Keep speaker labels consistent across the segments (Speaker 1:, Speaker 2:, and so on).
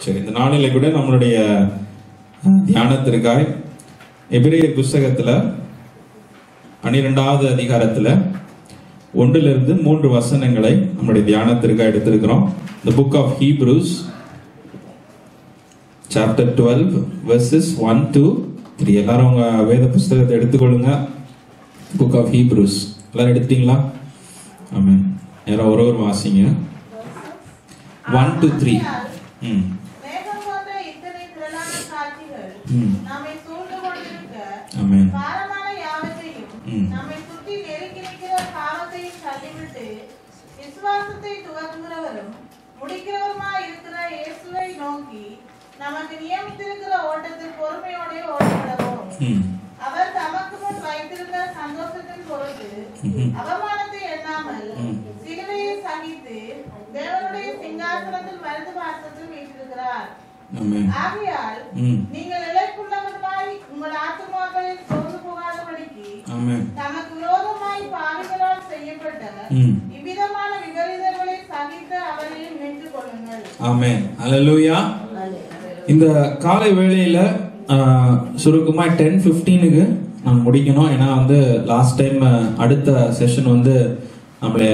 Speaker 1: சரி இந்த நாளில கூட நம்மளுடைய அஹ், தியானத்திற்காய் எபிரேயர் புஸ்தகத்துல பன்னிரெண்டாவது அதிகாரத்துல ஒன்றிலிருந்து மூன்று வசனங்களை நம்முடைய தியானத்திற்காக எடுத்திருக்கிறோம் the book of Hebrews chapter 12 verses 1 to 3 எல்லாரும் உங்க வேத புஸ்தகத்தை எடுத்துக்கொள்ளுங்க book of Hebrews எல்லாரும் எடுத்துட்டீங்களா ஆமென் யாரோ ஒரு ஒரு வாசிங்க 1 to 3 ம்
Speaker 2: மேகம் போன்ற இத்தனை திரளான சாட்சிகள்
Speaker 1: ம்.
Speaker 2: நம்மை சூழ்ந்து கொண்டிருக்க,
Speaker 1: ஆமென்
Speaker 2: பாரமான யாவற்றையும்,
Speaker 1: ம்.
Speaker 2: நம்மை சுற்றி நெருக்கி நிற்கிற பாவத்தையும் தள்ளிவிட்டு, விசுவாசத்தை துவக்குகிறவரும் முடிக்கிறவருமாய் இருக்கிற இயேசுவை நோக்கி நமக்கு நியமித்திருக்கிற ஓட்டத்தில் பொறுமையோடே ஓடிவிடவும்
Speaker 1: ம்
Speaker 2: அவர் தமக்கு முன் வைத்திருந்த சந்தோஷத்தின் பொருட்டு
Speaker 1: ம்ஹும்.
Speaker 2: அவமானத்தை எண்ணாமல்
Speaker 1: ம்.
Speaker 2: சிலுவையை சகித்து தேவனுடைய சிங்காசனத்தில் வலது பாசத்தில் வீற்றிருக்கிறார்
Speaker 1: ஆமென்
Speaker 2: ஆகையால்
Speaker 1: ம்
Speaker 2: நீங்கள் இழைப்புள்ளவர்களாய் உங்கள் ஆத்துமாக்களில் சோர்ந்து போகாதபடிக்கு
Speaker 1: ஆமென்
Speaker 2: தமக்கு விரோதமாய் பாவிகளால் செய்யப்பட்ட
Speaker 1: ம்
Speaker 2: இவ்விதமான விபரீதங்களை சகித்து அவரையும் நின்று கொள்ளுங்கள்
Speaker 1: ஆமென் அல்லேலூயா இந்த காலை வேளையில ஆஹ், சுருக்கமா டென் ஃபிஃப்டீனுக்கு நான் முடிக்கணும் ஏன்னா வந்து லாஸ்ட் டைம் அடுத்த செஷன் வந்து நம்மளைய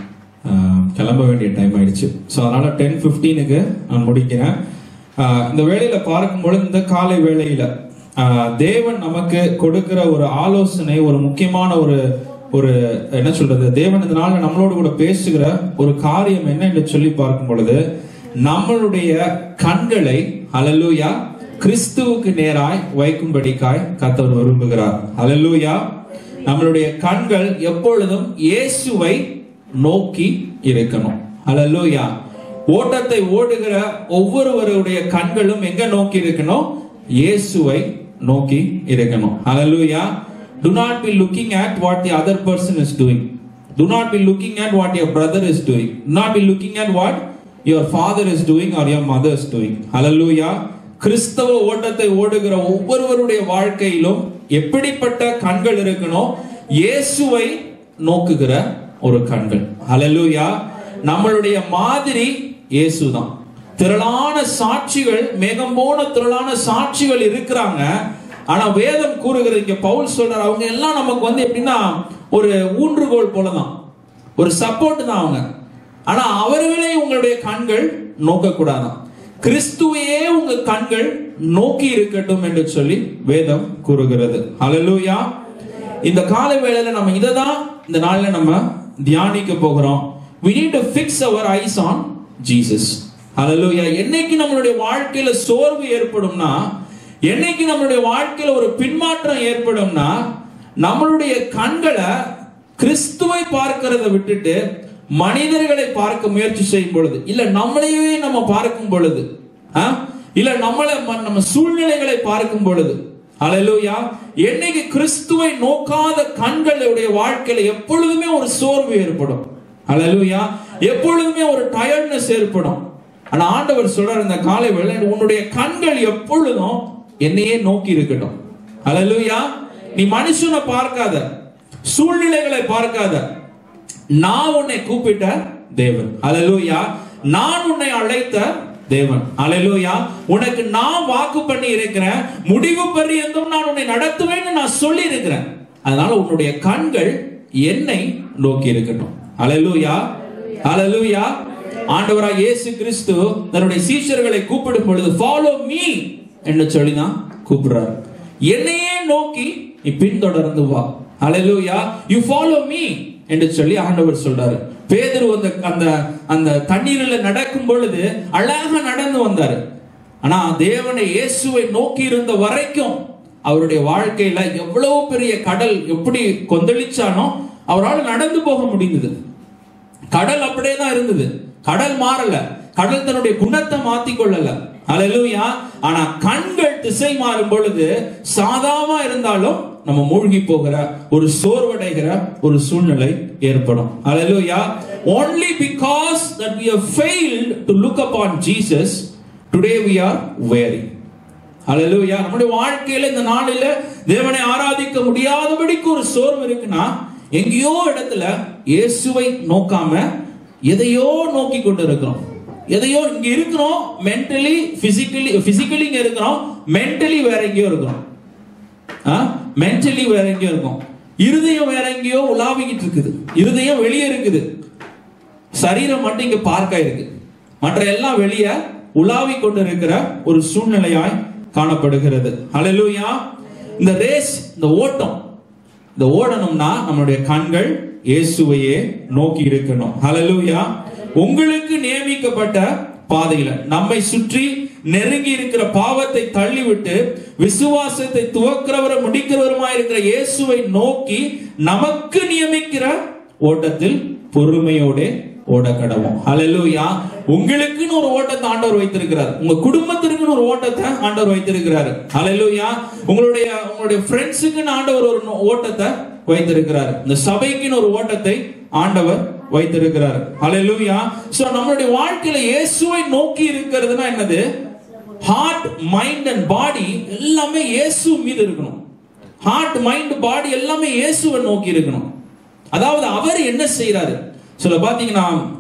Speaker 1: ஆஹ், கிளம்ப வேண்டிய டைம் ஆயிடுச்சு ஸோ அதனால டென் ஃபிஃப்டீனுக்கு நான் முடிக்கிறேன் ஆஹ், இந்த வேளையில பார்க்கும்பொழுது இந்த காலை வேளையில ஆஹ், தேவன் நமக்கு கொடுக்கிற ஒரு ஆலோசனை ஒரு முக்கியமான ஒரு ஒரு என்ன சொல்றது தேவன் இந்த நாள்ல நம்மளோடு கூட பேசுகிற ஒரு காரியம் என்ன என்று சொல்லி பார்க்கும் பொழுது நம்மளுடைய கண்களை ஹalleluya கிறிஸ்துவுக்கு நேராய் வைக்கும்படிக்காய் கர்த்தர் விரும்புகிறார் ஹalleluya நம்மளுடைய கண்கள் எப்பொழுதும் இயேசுவை நோக்கி இருக்கணும் ஹalleluya ஓட்டத்தை ஓடுகிற ஒவ்வொருவருடைய கண்களும் எங்க நோக்கி இருக்கணும் இயேசுவை நோக்கி இருக்கணும் ஹalleluya do not be looking at what the other person is doing do not be looking at what your brother is doing do not be looking at what your father is doing or your mother is doing hallelujah கிறிஸ்தவ ஓட்டத்தை ஓடுகிற ஒவ்வொருவருடைய வாழ்க்கையிலும் எப்படிப்பட்ட கண்கள் இருக்கணும் இயேசுவை நோக்குகிற ஒரு கண்கள் ஹalleluya நம்மளுடைய மாதிரி இயேசுதான் திரளான சாட்சிகள் மேகம் போன திரளான சாட்சிகள் இருக்கிறாங்க ஆனா வேதம் கூறுகிறது இங்க பவுல் சொல்றாரு அவங்க எல்லாம் நமக்கு வந்து எப்படின்னா ஒரு ஊன்றுகோல் போலதான் ஒரு சப்போர்ட் தான் அவங்க ஆனா அவர்களே உங்களுடைய கண்கள் நோக்க கூடாதான் கிறிஸ்துவையே உங்க கண்கள் நோக்கி இருக்கட்டும் என்று சொல்லி வேதம் கூறுகிறது ஹalleluya இந்த கால வேளையில நம்ம இதை தான் இந்த நாள்ல நம்ம தியானிக்க போகிறோம் we need to fix our eyes on jesus ஹalleluya என்னைக்கு நம்மளுடைய வாழ்க்கையில சோர்வு ஏற்படும்னா என்னைக்கு நம்மளுடைய வாழ்க்கையில ஒரு பின்மாற்றம் ஏற்படும்னா நம்மளுடைய கண்களை கிறிஸ்துவை பார்க்கிறத விட்டுட்டு மனிதர்களை பார்க்க முயற்சி செய்யும் பொழுது இல்ல நம்மளையே நம்ம பார்க்கும் பொழுது ஆ? இல்ல நம்மள ம- நம்ம சூழ்நிலைகளை பார்க்கும் பொழுது ஹalleluya என்னைக்கு கிறிஸ்துவை நோக்காத கண்களுடைய வாழ்க்கையில எப்பொழுதுமே ஒரு சோர்வு ஏற்படும் ஹalleluya எப்பொழுதுமே ஒரு டயர்ட்னஸ் ஏற்படும் ஆனா ஆண்டவர் சொல்றார் இந்த காலை வேளை உன்னுடைய கண்கள் எப்பொழுதும் என்னையே நோக்கி இருக்கட்டும் ஹalleluya நீ மனுஷனை பார்க்காத சூழ்நிலைகளை பார்க்காத நான் உன்னை கூப்பிட்ட தேவன் ஹalleluya நான் உன்னை அழைத்த தேவன் ஹalleluya உனக்கு நான் வாக்கு பண்ணி இருக்கிறேன் முடிவு பரியந்தம் நான் உன்னை நடத்துவேன்னு நான் சொல்லி இருக்கிறேன் அதனால உன்னுடைய கண்கள் என்னை நோக்கி இருக்கட்டும் ஹalleluya ஹalleluya ஆண்டவராக இயேசு கிறிஸ்து தன்னுடைய சீஷர்களை கூப்பிடும் பொழுது ஃபாலோ மீ என்று சொல்லி தான் கூப்பிடுறாரு என்னையே நோக்கி நீ பின்தொடர்ந்து வா ஹalleluya you follow me என்று சொல்லி ஆண்டவர் சொல்றாரு பேதுரு அந்த அந்த அந்த தண்ணீரில் நடக்கும் பொழுது அழகா நடந்து வந்தாரு ஆனா தேவனை இயேசுவை நோக்கி இருந்த வரைக்கும் அவருடைய வாழ்க்கையில எவ்வளவு பெரிய கடல் எப்படி கொந்தளிச்சானோ அவரால் நடந்து போக முடிந்தது கடல் அப்படியே தான் இருந்தது கடல் மாறல கடல் தன்னுடைய குணத்தை மாத்தி கொள்ளல அல்லேலூயா ஆனா கண்கள் திசை மாறும் பொழுது சாதாமா இருந்தாலும் நம்ம மூழ்கி போகிற ஒரு சோர்வடைகிற ஒரு சூழ்நிலை ஏற்படும் அல்லேலூயா only because that we have failed to look upon Jesus today we are weary ஹalleluya நம்முடைய வாழ்க்கையில இந்த நாளில தேவனை ஆராதிக்க முடியாதபடிக்கு ஒரு சோர்வு இருக்குன்னா எங்கேயோ இடத்துல இயேசுவை நோக்காம எதையோ நோக்கி கொண்டு இருக்கிறோம் எதையோ இங்க இருக்கிறோம் மென்டலி பிசிக்கலி பிசிக்கலி இங்க இருக்கிறோம் மென்டலி வேற எங்கேயோ இருக்கிறோம் மென்டலி வேற எங்கேயோ இருக்கும் இருதயம் வேற எங்கேயோ உலாவிக்கிட்டு இருக்குது இருதயம் வெளியே இருக்குது சரீரம் மட்டும் இங்க பார்க்க இருக்கு மற்ற எல்லாம் வெளியே உலாவி கொண்டு இருக்கிற ஒரு சூழ்நிலையாய் காணப்படுகிறது ஹalleluya இந்த ரேஸ் இந்த ஓட்டம் இந்த ஓடணும்னா நம்மளுடைய கண்கள் இயேசுவையே நோக்கி இருக்கணும் ஹalleluya உங்களுக்கு நியமிக்கப்பட்ட பாதையில நம்மை சுற்றி நெருங்கி இருக்கிற பாவத்தை தள்ளிவிட்டு விசுவாசத்தை துவக்கிறவரும் முடிக்கிறவருமாய் இருக்கிற இயேசுவை நோக்கி நமக்கு நியமிக்கிற ஓட்டத்தில் பொறுமையோட ஓட கடவும் ஹalleluya உங்களுக்குன்னு ஒரு ஓட்டத்தை ஆண்டவர் வைத்திருக்கிறார் உங்க குடும்பத்திற்குன்னு ஒரு ஓட்டத்தை ஆண்டவர் வைத்திருக்கிறார் ஹalleluya உங்களுடைய உங்களுடைய ஃப்ரெண்ட்ஸுக்குன்னு ஆண்டவர் ஒரு நோ- ஓட்டத்தை வைத்திருக்கிறார் இந்த சபைக்குன்னு ஒரு ஓட்டத்தை ஆண்டவர் வைத்திருக்கிறார் ஹalleluya சோ நம்மளுடைய வாழ்க்கையில இயேசுவை நோக்கி இருக்கிறதுனா என்னது ஹார்ட் மைண்ட் அண்ட் பாடி எல்லாமே இயேசு மீது இருக்கணும் ஹார்ட் மைண்ட் பாடி எல்லாமே இயேசுவை நோக்கி இருக்கணும் அதாவது அவர் என்ன செய்யறாரு சில பாத்தீங்கன்னா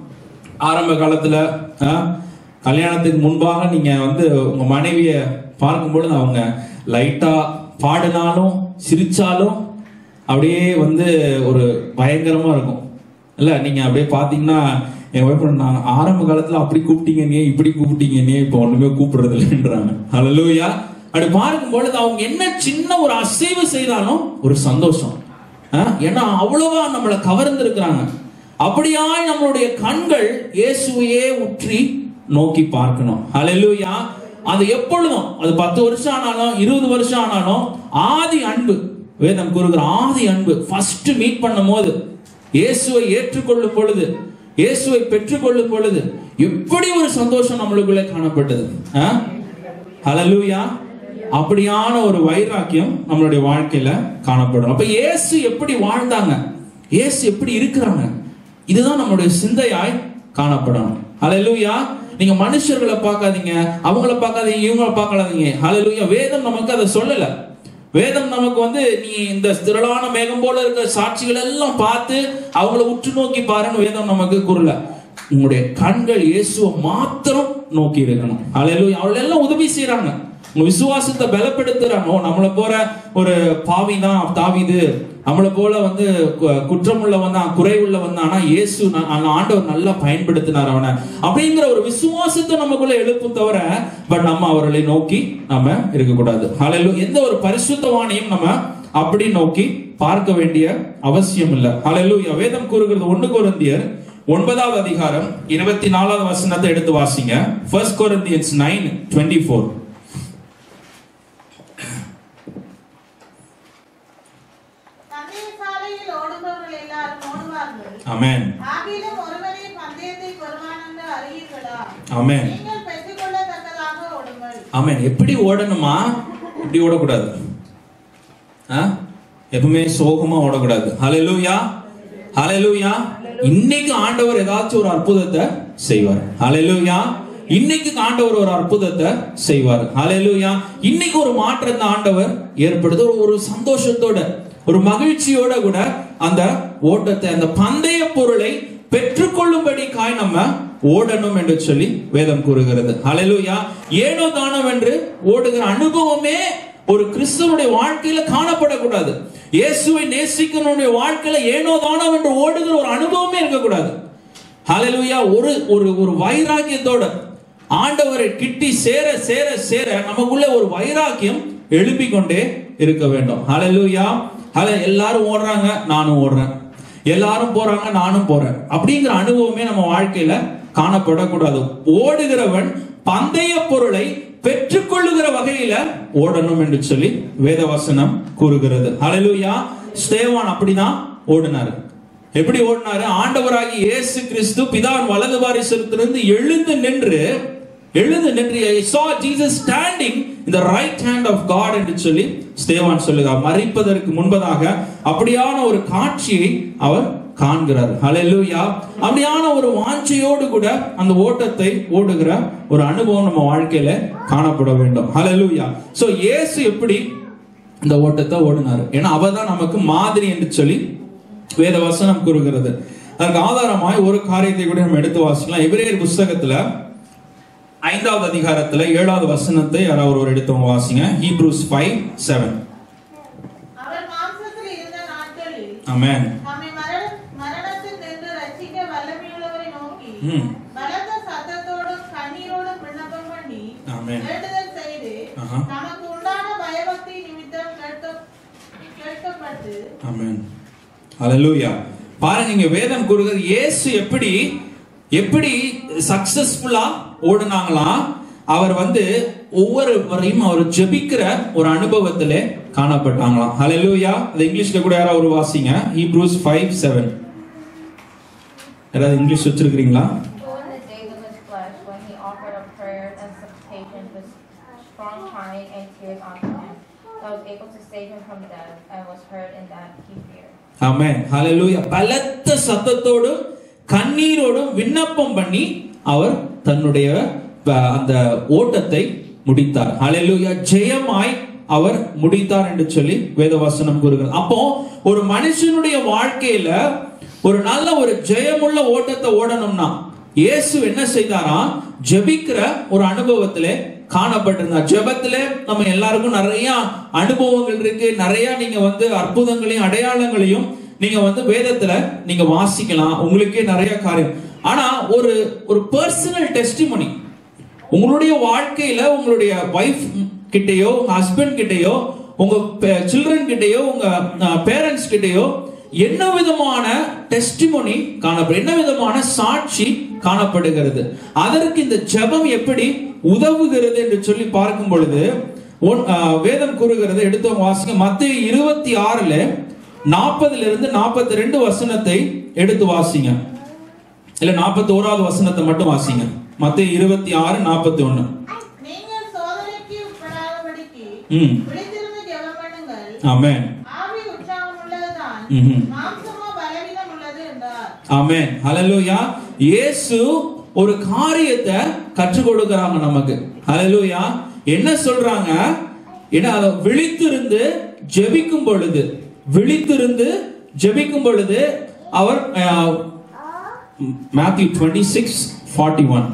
Speaker 1: ஆரம்ப காலத்துல ஆ, கல்யாணத்துக்கு முன்பாக நீங்க வந்து உங்க மனைவிய பார்க்கும்பொழுது அவங்க லைட்டா பாடினாலும் சிரிச்சாலும் அப்படியே வந்து ஒரு பயங்கரமா இருக்கும் இல்ல நீங்க அப்படியே பாத்தீங்கன்னா என் ஒய்ஃப் நான் ஆரம்ப காலத்துல அப்படி கூப்பிட்டீங்க நீ இப்படி கூப்பிட்டீங்க நீ இப்போ ஒண்ணுமே கூப்பிடுறது இல்லைன்றாங்க ஹalleluya அப்படி பார்க்கும் பொழுது அவங்க என்ன சின்ன ஒரு அசைவு செய்தாலும் ஒரு சந்தோஷம் ஆ? ஏன்னா அவ்வளவா நம்மளை கவர்ந்திருக்கிறாங்க அப்படியாய் நம்மளுடைய கண்கள் இயேசுவையே உற்றி நோக்கி பார்க்கணும் ஹalleluya அது எப்பொழுதும் அது பத்து வருஷம் ஆனாலும் இருபது வருஷம் ஆனாலும் ஆதி அன்பு வேதம் கூறுகிற ஆதி அன்பு ஃபர்ஸ்ட் மீட் பண்ணும் போது இயேசுவை ஏற்றுக்கொள்ளும் பொழுது இயேசுவை பெற்றுக்கொள்ளும் பொழுது எப்படி ஒரு சந்தோஷம் நம்மளுக்குள்ளே காணப்பட்டது ஆ? ஹalleluya அப்படியான ஒரு வைராக்கியம் நம்மளுடைய வாழ்க்கையில காணப்படும் அப்ப இயேசு எப்படி வாழ்ந்தாங்க இயேசு எப்படி இருக்கிறாங்க இதுதான் நம்மளுடைய சிந்தையாய் காணப்படணும் ஹalleluya நீங்க மனுஷர்களை பார்க்காதீங்க அவங்கள பார்க்காதீங்க இவங்கள பார்க்காதீங்க ஹalleluya வேதம் நமக்கு அதை சொல்லல வேதம் நமக்கு வந்து நீ இந்த திரளான மேகம் போல இருக்கிற சாட்சிகள் எல்லாம் பார்த்து அவங்கள உற்று நோக்கி பாருன்னு வேதம் நமக்கு கூறல உங்களுடைய கண்கள் இயேசுவை மாத்திரம் நோக்கி இருக்கணும் ஹalleluya அவள் எல்லாம் உதவி செய்றாங்க உங்க விசுவாசத்தை பலப்படுத்துறாங்க ஓ நம்மளை போற ஒரு பாவி தான் தாவிது நம்மளை போல வந்து கு- குற்றமுள்ளவன் தான் குறைவுள்ளவன் தான் ஆனா இயேசு ந- அந்த ஆண்டவர் நல்லா பயன்படுத்தினார் அவனை அப்படிங்கிற ஒரு விசுவாசத்தை நமக்குள்ள எழுப்பும் தவிர பட் நம்ம அவர்களை நோக்கி நம்ம இருக்கக்கூடாது ஹalleluya எந்த ஒரு பரிசுத்தவானையும் நம்ம அப்படி நோக்கி பார்க்க வேண்டிய அவசியம் இல்லை ஹalleluya வேதம் கூறுகிறது ஒன்று கொரிந்தியர் ஒன்பதாவது அதிகாரம் இருபத்தி நாலாவது வசனத்தை எடுத்து வாசிங்க first Corinthians nine twenty four
Speaker 2: பந்தய சாலையில் ஓடுபவர்கள் எல்லாரும் ஓடுவார்கள்
Speaker 1: அமேன்
Speaker 2: ஆகிலும் ஒருவரே பந்தயத்தை பெறுவான் என்று அறியீர்களா
Speaker 1: ஆமென்
Speaker 2: நீங்கள் பெற்றுக்கொள்ளத்தக்கதாக ஓடுங்கள்
Speaker 1: ஆமென் எப்படி ஓடணுமா இப்படி ஓடக்கூடாது ஆ? எப்பவுமே சோகமா ஓடக்கூடாது ஹalleluya ஹalleluya இன்னைக்கு ஆண்டவர் ஏதாச்சும் ஒரு அற்புதத்தை செய்வார் ஹalleluya இன்னைக்கு ஆண்டவர் ஒரு அற்புதத்தை செய்வார் ஹalleluya இன்னைக்கு ஒரு மாற்றத்தை ஆண்டவர் ஏற்படுத்த ஒரு- ஒரு சந்தோஷத்தோட ஒரு மகிழ்ச்சியோட கூட அந்த ஓட்டத்தை அந்த பந்தய பொருளை பெற்றுக்கொள்ளும்படி காய் நம்ம ஓடணும் என்று சொல்லி வேதம் கூறுகிறது ஹalleluya ஏனோ தானம் என்று ஓடுகிற அனுபவமே ஒரு கிறிஸ்தவனுடைய வாழ்க்கையில காணப்படக்கூடாது இயேசுவை நேசிக்கிறவனுடைய வாழ்க்கையில ஏனோ தானம் என்று ஓடுகிற ஒரு அனுபவமே இருக்கக்கூடாது ஹalleluya ஒரு ஒரு ஒரு வைராக்கியத்தோட ஆண்டவரை கிட்டி சேர சேர சேர நமக்குள்ள ஒரு வைராக்கியம் எழுப்பிக் கொண்டே இருக்க வேண்டும் ஹalleluya ஹலே எல்லாரும் ஓடுறாங்க நானும் ஓடுறேன் எல்லாரும் போறாங்க நானும் போறேன் அப்படிங்கிற அனுபவமே நம்ம வாழ்க்கையில காணப்படக்கூடாது ஓடுகிறவன் பந்தய பொருளை பெற்றுக்கொள்ளுகிற வகையில ஓடணும் என்று சொல்லி வேதவசனம் கூறுகிறது ஹalleluya ஸ்தேவான் அப்படிதான் ஓடினாரு எப்படி ஓடினாரு ஆண்டவராகி இயேசு கிறிஸ்து பிதாவின் வலது வாரிசத்திலிருந்து எழுந்து நின்று எழுந்து நின்று I saw Jesus standing in the right hand of God என்று சொல்லி ஸ்தேவான் சொல்லுகிறார் மறிப்பதற்கு முன்பதாக அப்படியான ஒரு காட்சியை அவர் காண்கிறார் ஹalleluya அப்படியான ஒரு வாஞ்சையோடு கூட அந்த ஓட்டத்தை ஓடுகிற ஒரு அனுபவம் நம்ம வாழ்க்கையில காணப்பட வேண்டும் ஹalleluya சோ இயேசு எப்படி இந்த ஓட்டத்தை ஓடினார் ஏன்னா அவர் தான் நமக்கு மாதிரி என்று சொல்லி வேத வசனம் கூறுகிறது அதற்கு ஆதாரமாய் ஒரு காரியத்தை கூட நம்ம எடுத்து வாசிக்கலாம் எபிரேயர் புஸ்தகத்துல ஐந்தாவது அதிகாரத்துல ஏழாவது வசனத்தை யாராவது ஒரு எடுத்தவங்க வாசிங்க ஹீப்ரூஸ் ஃபைவ் செவன்
Speaker 2: அவர் மாம்சத்தில் இருந்த நாட்களில்
Speaker 1: ஆமென்
Speaker 2: நம்மை மரண மரணத்தில் நின்று ரட்சிக்க வல்லமையுள்ளவரை நோக்கி
Speaker 1: ம்.
Speaker 2: பலத்த சத்தத்தோடும் கண்ணீரோடும் விண்ணப்பம் பண்ணி
Speaker 1: ஆமென்.
Speaker 2: வேண்டுதல் செய்து
Speaker 1: ஆஹா.
Speaker 2: நமக்கு உண்டான பயபக்தி நிமித்தம் கேட்க- கேட்கப்பட்டு
Speaker 1: ஆமென் ஹalleluya பாருங்க இங்க வேதம் கூறுகிறது இயேசு எப்படி எப்படி சக்சஸ்ஃபுல்லா ஓடுனாங்களாம் அவர் வந்து ஒவ்வொரு வரையும் அவர் ஜெபிக்கிற ஒரு அனுபவத்திலே காணப்பட்டாங்களாம் ஹalleluya அது இங்கிலீஷ்ல கூட யாராவது ஒரு வாசிங்க ஹீப்ரூஸ் 5 7 யாராவது இங்கிலீஷ் வச்சிருக்கீங்களா
Speaker 3: So in the days of his flesh, when he offered up prayers and supplications with strong crying and tears unto him, that was able to save him from death, and was heard in that he feared.
Speaker 1: ஆமென் ஹalleluya பலத்த சத்தத்தோடும் கண்ணீரோடும் விண்ணப்பம் பண்ணி அவர் தன்னுடைய அஹ், அந்த ஓட்டத்தை முடித்தார் ஹalleluya ஜெயமாய் அவர் முடித்தார் என்று சொல்லி வேதவசனம் கூறுகிறது அப்போ ஒரு மனுஷனுடைய வாழ்க்கையில ஒரு நல்ல ஒரு ஜெயமுள்ள ஓட்டத்தை ஓடணும்னா இயேசு என்ன செய்தாராம் ஜெபிக்கிற ஒரு அனுபவத்திலே காணப்பட்டிருந்தார் ஜெபத்திலே நம்ம எல்லாருக்கும் நிறைய அனுபவங்கள் இருக்கு நிறைய நீங்க வந்து அற்புதங்களையும் அடையாளங்களையும் நீங்க வந்து வேதத்துல நீங்க வாசிக்கலாம் உங்களுக்கே நிறைய காரியம் ஆனா ஒரு ஒரு பர்சனல் டெஸ்டிமனி உங்களுடைய வாழ்க்கையில உங்களுடைய வைஃப் கிட்டயோ உங்க ஹஸ்பண்ட் கிட்டயோ உங்க சில்ட்ரன் கிட்டயோ உங்க பேரண்ட்ஸ் கிட்டயோ என்ன விதமான டெஸ்டிமோனி காணப்படும் என்ன விதமான சாட்சி காணப்படுகிறது அதற்கு இந்த ஜெபம் எப்படி உதவுகிறது என்று சொல்லி பார்க்கும் பொழுது ஒன்- அஹ், வேதம் கூறுகிறது எடுத்தவங்க வாசிங்க மத்திய இருபத்தி ஆறுல நாற்பதுல இருந்து நாற்பத்தி ரெண்டு வசனத்தை எடுத்து வாசிங்க இல்ல நாற்பத்தி ஓராவது வசனத்தை மட்டும் வாசிங்க மத்திய இருபத்தி ஆறு நாற்பத்தி ஒண்ணு
Speaker 2: நீங்கள் சோதனைக்கு உட்படாதபடிக்கு
Speaker 1: ம்
Speaker 2: விழித்திருந்து ஜெபம் பண்ணுங்கள்
Speaker 1: ஆமென்
Speaker 2: ஆவி உற்சாகம் உள்ளதுதான்
Speaker 1: ம்ஹும்.
Speaker 2: மாம்சமோ பலவீனம் உள்ளது என்றார்
Speaker 1: ஆமென் ஹalleluya இயேசு ஒரு காரியத்தை கற்றுக் கொடுக்கறாங்க நமக்கு ஹalleluya என்ன சொல்றாங்க ஏன்னா அதை விழித்திருந்து ஜெபிக்கும் பொழுது விழித்திருந்து ஜெபிக்கும் பொழுது அவர் Matthew twenty six forty one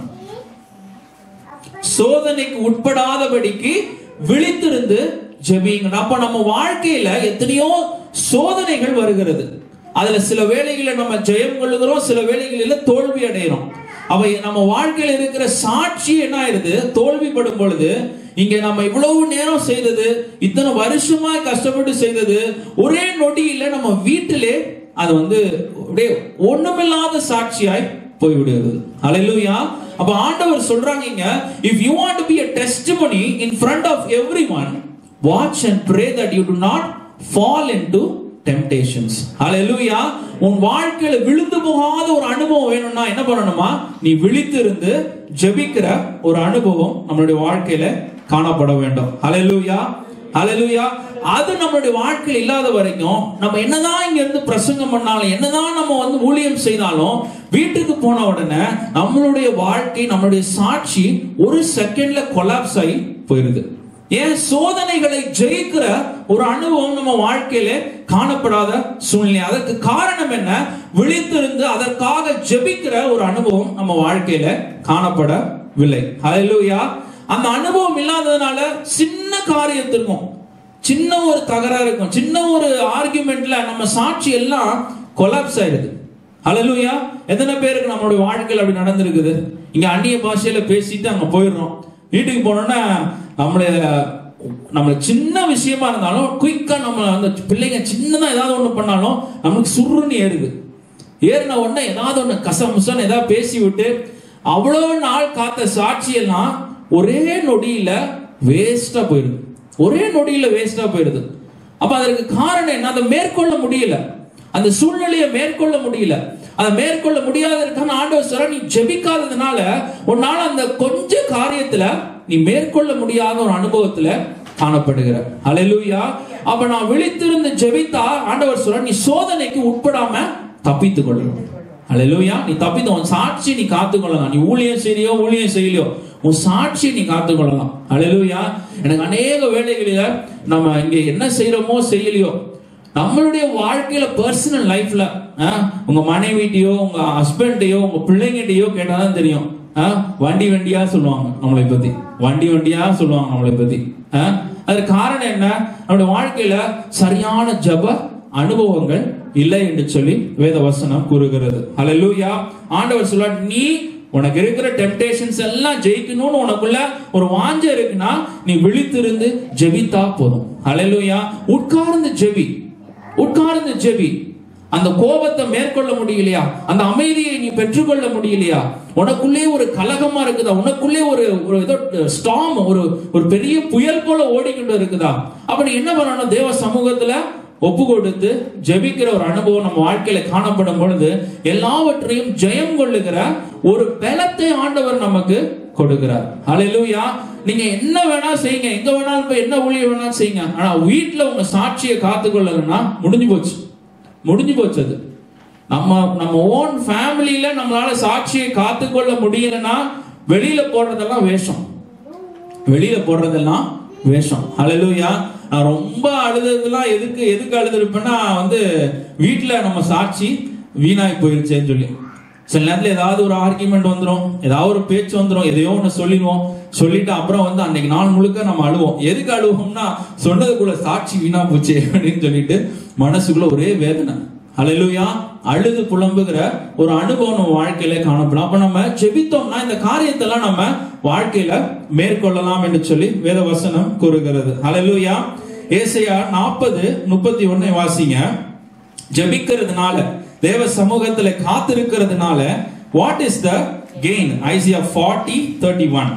Speaker 1: சோதனைக்கு உட்படாதபடிக்கு விழித்திருந்து ஜெபிங்க அப்ப நம்ம வாழ்க்கையில எத்தனையோ சோதனைகள் வருகிறது அதுல சில வேளைகளில் நம்ம ஜெயம் கொள்ளுகிறோம் சில வேளைகளில் தோல்வி அடைகிறோம் அவை நம்ம வாழ்க்கையில இருக்கிற சாட்சி என்ன ஆயிருது தோல்விப்படும் பொழுது இங்க நம்ம இவ்வளவு நேரம் செய்தது இத்தனை வருஷமா கஷ்டப்பட்டு செய்தது ஒரே நொடியில நம்ம வீட்டிலே அது வந்து அப்படியே ஒண்ணுமில்லாத சாட்சியாய் போய்விடுகிறது ஹalleluya அப்ப ஆண்டவர் சொல்றாங்க இங்க if you want to be a testimony in front of everyone watch and pray that you do not fall into temptations ஹalleluya உன் வாழ்க்கையில விழுந்து போகாத ஒரு அனுபவம் வேணும்னா என்ன பண்ணணுமா நீ விழித்து இருந்து ஜெபிக்கிற ஒரு அனுபவம் நம்மளுடைய வாழ்க்கையில காணப்பட வேண்டும் ஹalleluya ஹalleluya அது நம்மளுடைய வாழ்க்கையில் இல்லாத வரைக்கும் நம்ம என்னதான் இங்க இருந்து பிரசங்கம் பண்ணாலும் என்னதான் நம்ம வந்து ஊழியம் செய்தாலும் வீட்டுக்கு போன உடனே நம்மளுடைய வாழ்க்கை நம்மளுடைய சாட்சி ஒரு செகண்ட்ல கொலாப்ஸ் ஆகி போயிருது ஏன் சோதனைகளை ஜெயிக்கிற ஒரு அனுபவம் நம்ம வாழ்க்கையில காணப்படாத சூழ்நிலை அதற்கு காரணம் என்ன விழித்திருந்து அதற்காக ஜெபிக்கிற ஒரு அனுபவம் நம்ம வாழ்க்கையில காணப்படவில்லை ஹalleluya அந்த அனுபவம் இல்லாததுனால சின்ன காரியத்திற்கும் சின்ன ஒரு தகராறு இருக்கும் சின்ன ஒரு ஆர்குமெண்ட்ல நம்ம சாட்சி எல்லாம் கொலாப்ஸ் ஆயிடுது ஹalleluya எத்தனை பேருக்கு நம்மளுடைய வாழ்க்கையில் அப்படி நடந்திருக்குது இங்க அந்நிய பாஷையில பேசிட்டு அங்க போயிடுறோம் வீட்டுக்கு போனோம்னா நம்மள நம்ம சின்ன விஷயமா இருந்தாலும் குயிக்கா நம்ம அந்த பிள்ளைங்க சின்னதா ஏதாவது ஒண்ணு பண்ணாலும் நமக்கு சுருன்னு ஏறுது ஏறின உடனே ஏதாவது ஒண்ணு கசமுசன்னு ஏதாவது பேசி விட்டு அவ்வளவு நாள் காத்த சாட்சியெல்லாம் ஒரே நொடியில வேஸ்டா போயிருது ஒரே நொடியில வேஸ்டா போயிருது அப்ப அதற்கு காரணம் என்ன அதை மேற்கொள்ள முடியல அந்த சூழ்நிலையை மேற்கொள்ள முடியல அதை மேற்கொள்ள முடியாததற்கான ஆண்டவர் சொல்ற நீ ஜெபிக்காததுனால உன்னால அந்த கொஞ்ச காரியத்துல நீ மேற்கொள்ள முடியாத ஒரு அனுபவத்துல காணப்படுகிற ஹalleluya அப்ப நான் விழித்திருந்து ஜெபித்தா ஆண்டவர் சொல்ற நீ சோதனைக்கு உட்படாம தப்பித்துக் கொள்ளணும் ஹalleluya நீ தப்பித்து உன் சாட்சி நீ காத்துக்கொள்ளலாம் நீ ஊழியம் செய்யலையோ ஊழியம் செய்யலையோ உன் சாட்சி நீ காத்துக்கொள்ளலாம் ஹalleluya எனக்கு அநேக வேலைகளில நம்ம இங்க என்ன செய்யறோமோ செய்யலையோ நம்மளுடைய வாழ்க்கையில பர்சனல் லைஃப்ல உங்க மனைவிட்டையோ உங்க ஹஸ்பண்டையோ உங்க பிள்ளைங்கிட்டயோ கேட்டாதான் தெரியும் ஆ, வண்டி வண்டியா சொல்லுவாங்க நம்மளை பத்தி வண்டி வண்டியா சொல்லுவாங்க நம்மளை பத்தி ஆ, அதுக்கு காரணம் என்ன நம்முடைய வாழ்க்கையில சரியான ஜப அனுபவங்கள் இல்லை என்று சொல்லி வேத வசனம் கூறுகிறது ஹalleluya ஆண்டவர் சொல்றார் நீ உனக்கு இருக்கிற டெம்டேஷன்ஸ் எல்லாம் ஜெயிக்கணும்னு உனக்குள்ள ஒரு வாஞ்சை இருக்குன்னா நீ விழித்திருந்து ஜெபித்தா போதும் ஹalleluya உட்கார்ந்து ஜெபி உட்கார்ந்து ஜெபி அந்த கோபத்தை மேற்கொள்ள முடியலையா அந்த அமைதியை நீ பெற்றுக்கொள்ள முடியலையா உனக்குள்ளே ஒரு கலகமா இருக்குதா உனக்குள்ளே ஒரு ஒரு ஏதோ ஸ்டாம் ஒரு ஒரு பெரிய புயல் போல ஓடிக்கொண்டு இருக்குதா அப்ப நீ என்ன பண்ணணும் தேவ சமூகத்துல ஒப்பு கொடுத்து ஜெபிக்கிற ஒரு அனுபவம் நம்ம வாழ்க்கையில காணப்படும் பொழுது எல்லாவற்றையும் ஜெயம் கொள்ளுகிற ஒரு பலத்தை ஆண்டவர் நமக்கு கொடுக்கிறார் ஹalleluya நீங்க என்ன வேணா செய்யுங்க எங்க வேணாலும் போய் என்ன ஊழியம் வேணாலும் செய்யுங்க ஆனா வீட்டுல உங்க சாட்சியை காத்துக்கொள்ளலன்னா முடிஞ்சு போச்சு முடிஞ்சு போச்சு அது நம்ம நம்ம ஓன் ஃபேமிலியில நம்மளால சாட்சியை காத்துக்கொள்ள முடியலன்னா வெளியில போடுறதெல்லாம் வேஷம் வெளியில போடுறதெல்லாம் வேஷம் ஹalleluya நான் ரொம்ப அழுததெல்லாம் எதுக்கு எதுக்கு அழுதுருப்பேன்னா வந்து வீட்டுல நம்ம சாட்சி வீணாய் போயிருச்சேன்னு சொல்லி சில நேரத்துல ஏதாவது ஒரு ஆர்கியூமெண்ட் வந்துரும் ஏதாவது ஒரு பேச்சு வந்துரும் எதையோ ஒண்ணு சொல்லிடுவோம் சொல்லிட்டு அப்புறம் வந்து அன்னைக்கு நாள் முழுக்க நம்ம அழுவோம் எதுக்கு அழுவோம்னா சொன்னதுக்குள்ள சாட்சி வீணா போச்சே அப்படின்னு சொல்லிட்டு மனசுக்குள்ள ஒரே வேதனை ஹalleluya அழுது புலம்புகிற ஒரு அனுபவம் நம்ம வாழ்க்கையில காணப்படும் அப்ப நம்ம ஜெபித்தோம்னா இந்த காரியத்தெல்லாம் நம்ம வாழ்க்கையில மேற்கொள்ளலாம் என்று சொல்லி வேத வசனம் கூறுகிறது ஹalleluya ஏசையா நாற்பது முப்பத்தி ஒன்னை வாசிங்க ஜெபிக்கிறதுனால தேவ சமூகத்துல காத்திருக்கிறதுனால what is the gain Isaiah forty thirty one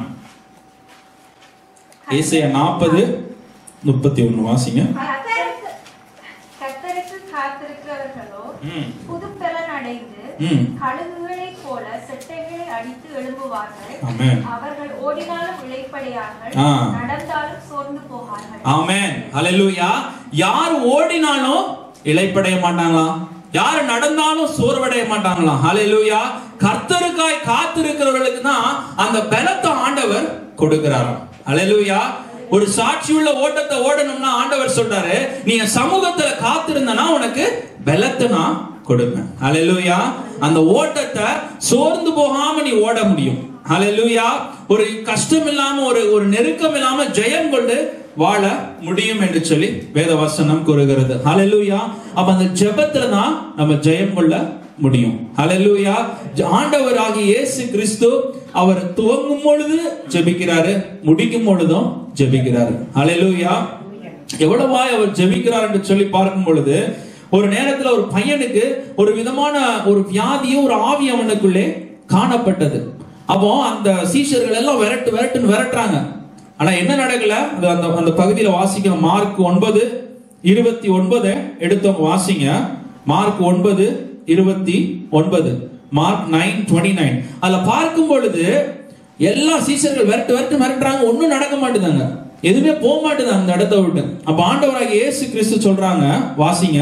Speaker 1: ஏசையா நாற்பது முப்பத்தி ஒன்னு வாசிங்க
Speaker 4: கர்த்தருக்கு கர்த்தருக்கு காத்திருக்கிறவர்களோ
Speaker 1: ம்.
Speaker 4: புதுப்பலன் அடைந்து
Speaker 1: ம்.
Speaker 4: கழுகுகளைப் போல செட்டைகளை அடித்து எழும்புவார்கள்
Speaker 1: ஆமென்.
Speaker 4: அவர்கள் ஓடினாலும் இளைப்படையார்கள்
Speaker 1: ஆ.
Speaker 4: நடந்தாலும் சோர்ந்து போகார்கள்
Speaker 1: ஆமென் ஹalleluya யார் ஓடினாலும் இளைப்படைய மாட்டாங்களாம் யார் நடந்தாலும் சோர்வடைய மாட்டாங்களாம் ஹalleluya கர்த்தருக்காய் காத்திருக்கிறவர்களுக்கு தான் அந்த பலத்தை ஆண்டவர் கொடுக்கிறாராம் ஹalleluya ஒரு சாட்சியுள்ள ஓட்டத்தை ஓடணும்னா ஆண்டவர் சொல்றாரு நீ என் சமூகத்துல காத்திருந்தனா உனக்கு பலத்தை நான் கொடுப்பேன் ஹalleluya அந்த ஓட்டத்தை சோர்ந்து போகாம நீ ஓட முடியும் ஹalleluya ஒரு கஷ்டம் இல்லாம ஒரு ஒரு நெருக்கம் இல்லாம ஜெயம் கொண்டு வாழ முடியும் என்று சொல்லி வேத வசனம் கூறுகிறது ஹalleluya அப்ப அந்த ஜெபத்துல தான் நம்ம ஜெயம் கொள்ள முடியும் ஹalleluya ஆண்டவராகிய இயேசு கிறிஸ்து அவர் துவங்கும் பொழுது ஜெபிக்கிறாரு முடிக்கும் பொழுதும் ஜெபிக்கிறாரு ஹalleluya எவ்வளவாய் அவர் ஜெபிக்கிறார் என்று சொல்லி பார்க்கும் பொழுது ஒரு நேரத்துல ஒரு பையனுக்கு ஒரு விதமான ஒரு வியாதியும் ஒரு ஆவி அவனுக்குள்ளே காணப்பட்டது அப்போ அந்த சீஷர்கள் எல்லாம் விரட்டு விரட்டுன்னு விரட்டுறாங்க ஆனா என்ன நடக்கல அது அந்த அந்த பகுதியில வாசிக்கணும் மார்க் ஒன்பது இருபத்தி ஒன்பது எடுத்தவங்க வாசிங்க மார்க் ஒன்பது இருபத்தி ஒன்பது மார்க் நைன் டுவெண்ட்டி நைன் அதுல பார்க்கும் பொழுது எல்லா சீசர்கள் விரட்டு விரட்டு மிரட்டுறாங்க ஒண்ணும் நடக்க மாட்டுதாங்க எதுவுமே போக மாட்டுது அந்த இடத்த விட்டு அப்ப ஆண்டவராகிய இயேசு கிறிஸ்து சொல்றாங்க வாசிங்க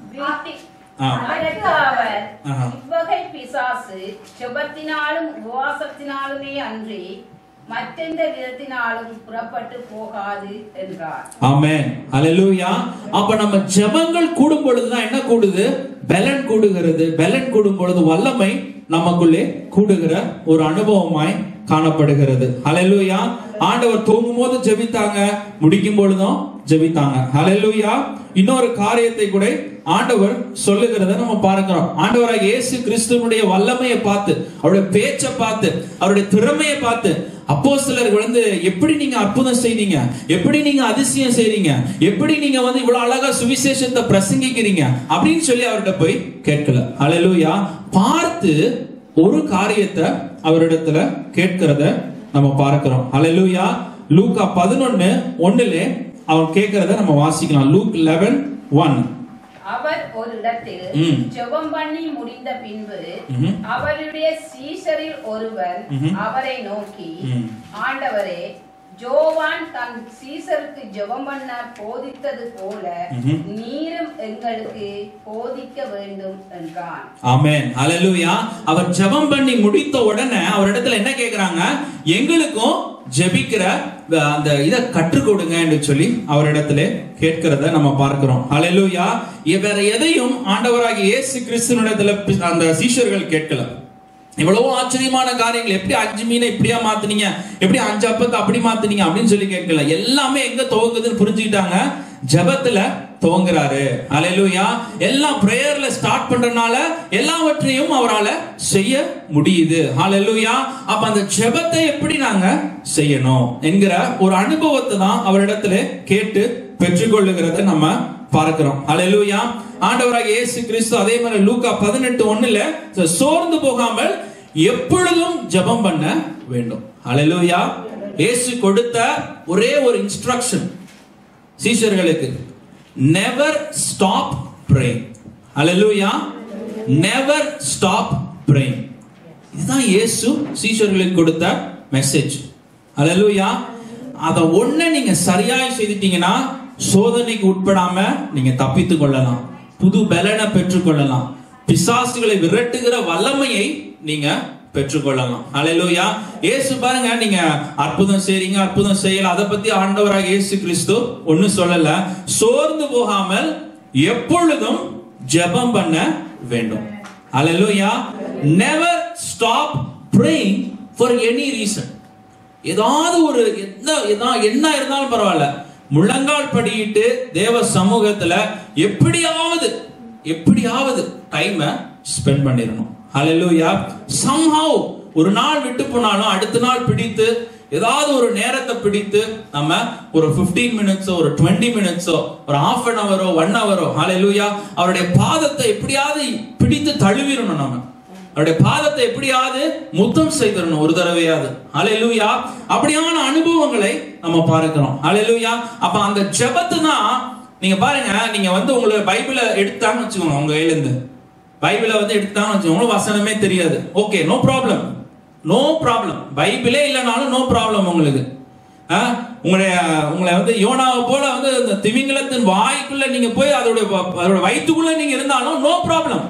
Speaker 1: ஆ.
Speaker 5: அதற்கு அவர்
Speaker 1: ஆஹா.
Speaker 5: இவ்வகை பிசாசு ஜெபத்தினாலும் உபவாசத்தினாலுமே அன்றி மற்றெந்த விதத்தினாலும் புறப்பட்டு போகாது என்றார்
Speaker 1: ஆமென் ஹalleluya அப்ப நம்ம ஜெபங்கள் கூடும் பொழுதுதான் என்ன கூடுது பலன் கூடுகிறது பலன் கூடும் பொழுது வல்லமை நமக்குள்ளே கூடுகிற ஒரு அனுபவமாய் காணப்படுகிறது ஹalleluya ஆண்டவர் தூங்கும் போது ஜெபித்தாங்க முடிக்கும் பொழுதும் ஜெபித்தாங்க ஹalleluya இன்னொரு காரியத்தை கூட ஆண்டவர் சொல்லுகிறத நம்ம பார்க்கிறோம் ஆண்டவராக இயேசு கிறிஸ்துவனுடைய வல்லமையை பார்த்து அவருடைய பேச்சை பார்த்து அவருடைய திறமையை பார்த்து அப்போ வந்து எப்படி நீங்க அற்புதம் செய்றீங்க எப்படி நீங்க அதிசயம் செய்றீங்க எப்படி நீங்க வந்து இவ்வளவு அழகா சுவிசேஷத்தை பிரசங்கிக்கிறீங்க அப்படின்னு சொல்லி அவர்கிட்ட போய் கேட்கல ஹalleluya பார்த்து ஒரு காரியத்தை அவரிடத்துல கேட்கிறத நம்ம பார்க்கிறோம் ஹalleluya லூக்கா பதினொன்னு ஒண்ணுல அவன் கேட்கிறத நம்ம வாசிக்கலாம் லூக் லெவன் ஒன்
Speaker 5: அவர் ஒரு இடத்தில்
Speaker 1: ம்.
Speaker 5: ஜெபம் பண்ணி முடிந்த பின்பு
Speaker 1: ம்ஹும்.
Speaker 5: அவருடைய சீஷரில் ஒருவர்
Speaker 1: ம்ஹும்.
Speaker 5: அவரை நோக்கி
Speaker 1: ம்.
Speaker 5: ஆண்டவரே ஜோவான் தன் சீசருக்கு ஜெபம் பண்ண போதித்தது போல
Speaker 1: ம்ஹும்.
Speaker 5: நீரும் எங்களுக்கு போதிக்க வேண்டும் என்றான்
Speaker 1: ஆமென் ஹalleluya அவர் ஜெபம் பண்ணி முடித்த உடனே அவரிடத்துல என்ன கேக்குறாங்க எங்களுக்கும் ஜெபிக்கிற அஹ், அந்த இத கற்றுக் கொடுங்க என்று சொல்லி அவரிடத்துல கேட்கிறத நம்ம பார்க்கிறோம் ஹalleluya வேற எதையும் ஆண்டவராகிய இயேசு கிறிஸ்துவினிடத்துல பி- அந்த சீஷர்கள் கேட்கல எவ்வளவோ ஆச்சரியமான காரியங்கள் எப்படி அஞ்சு மீனை இப்படியா மாத்துனீங்க எப்படி அஞ்சு அப்பத்தை அப்படி மாத்துனீங்க அப்படின்னு சொல்லி கேட்கல எல்லாமே எங்க துவங்குதுன்னு புரிஞ்சுக்கிட்டாங்க ஜெபத்துல துவங்குறாரு அலையலூயா எல்லாம் பிரேயர்ல ஸ்டார்ட் பண்றதுனால எல்லாவற்றையும் அவரால செய்ய முடியுது ஹalleluya அப்ப அந்த ஜெபத்தை எப்படி நாங்க செய்யணும் என்கிற ஒரு அனுபவத்தை தான் அவரிடத்துல கேட்டு பெற்றுக்கொள்ளுகிறத நம்ம பார்க்கிறோம் ஹalleluya ஆண்டவராக இயேசு கிறிஸ்து அதே மாதிரி லூக்கா பதினெட்டு ஒண்ணுல சோர்ந்து போகாமல் எப்பொழுதும் ஜெபம் பண்ண வேண்டும் ஹalleluya இயேசு கொடுத்த ஒரே ஒரு இன்ஸ்ட்ரக்ஷன் சீஷர்களுக்கு never stop praying hallelujah never stop praying இதுதான் இயேசு சீஷர்களுக்கு கொடுத்த மெசேஜ் ஹalleluya அத ஒண்ணு நீங்க சரியாய் செய்துட்டீங்கன்னா சோதனைக்கு உட்படாம நீங்க தப்பித்துக் கொள்ளலாம் புது பலனை பெற்றுக்கொள்ளலாம் பிசாசுகளை விரட்டுகிற வல்லமையை நீங்க பெற்றுக்கொள்ளலாம் ஹalleluya இயேசு பாருங்க நீங்க அற்புதம் செய்றீங்க அற்புதம் செய்யல அதை பத்தி ஆண்டவராக இயேசு கிறிஸ்து ஒண்ணு சொல்லல சோர்ந்து போகாமல் எப்பொழுதும் ஜெபம் பண்ண வேண்டும் ஹalleluya never stop praying for any reason ஏதாவது ஒரு என்ன எதா- என்ன இருந்தாலும் பரவாயில்ல முழங்கால் படியிட்டு தேவ சமூகத்துல எப்படியாவது எப்படியாவது டைமை ஸ்பெண்ட் பண்ணிடணும் ஹalleluya somehow ஒரு நாள் விட்டு போனாலும் அடுத்த நாள் பிடித்து ஏதாவது ஒரு நேரத்தை பிடித்து நம்ம ஒரு 15 மினிட்ஸோ ஒரு 20 மினிட்ஸோ ஒரு half அன் ஹவரோ ஒன் ஹவரோ ஹalleluya அவருடைய பாதத்தை எப்படியாவது பிடித்து தழுவிடணும் நம்ம அவருடைய பாதத்தை எப்படியாவது முத்தம் செய்திடணும் ஒரு தடவையாவது ஹalleluya அப்படியான அனுபவங்களை நம்ம பார்க்கிறோம் ஹalleluya அப்ப அந்த ஜெபத்து தான் நீங்க பாருங்க நீங்க வந்து உங்களை பைபிளை எடுத்தாங்கன்னு வச்சுக்கோங்க உங்க கையில இருந்து பைபிளை வந்து எடுத்தாங்கன்னு வச்சுக்கோங்க வசனமே தெரியாது okay no problem no problem பைபிளே இல்லைனாலும் நோ ப்ராப்ளம் உங்களுக்கு ஆ, உங்களுடைய உங்களை வந்து யோனாவை போல வந்து இந்த திமிங்கலத்தின் வாய்க்குள்ள நீங்க போய் அதோட அதோட வயிற்றுக்குள்ள நீங்க இருந்தாலும் நோ ப்ராப்ளம்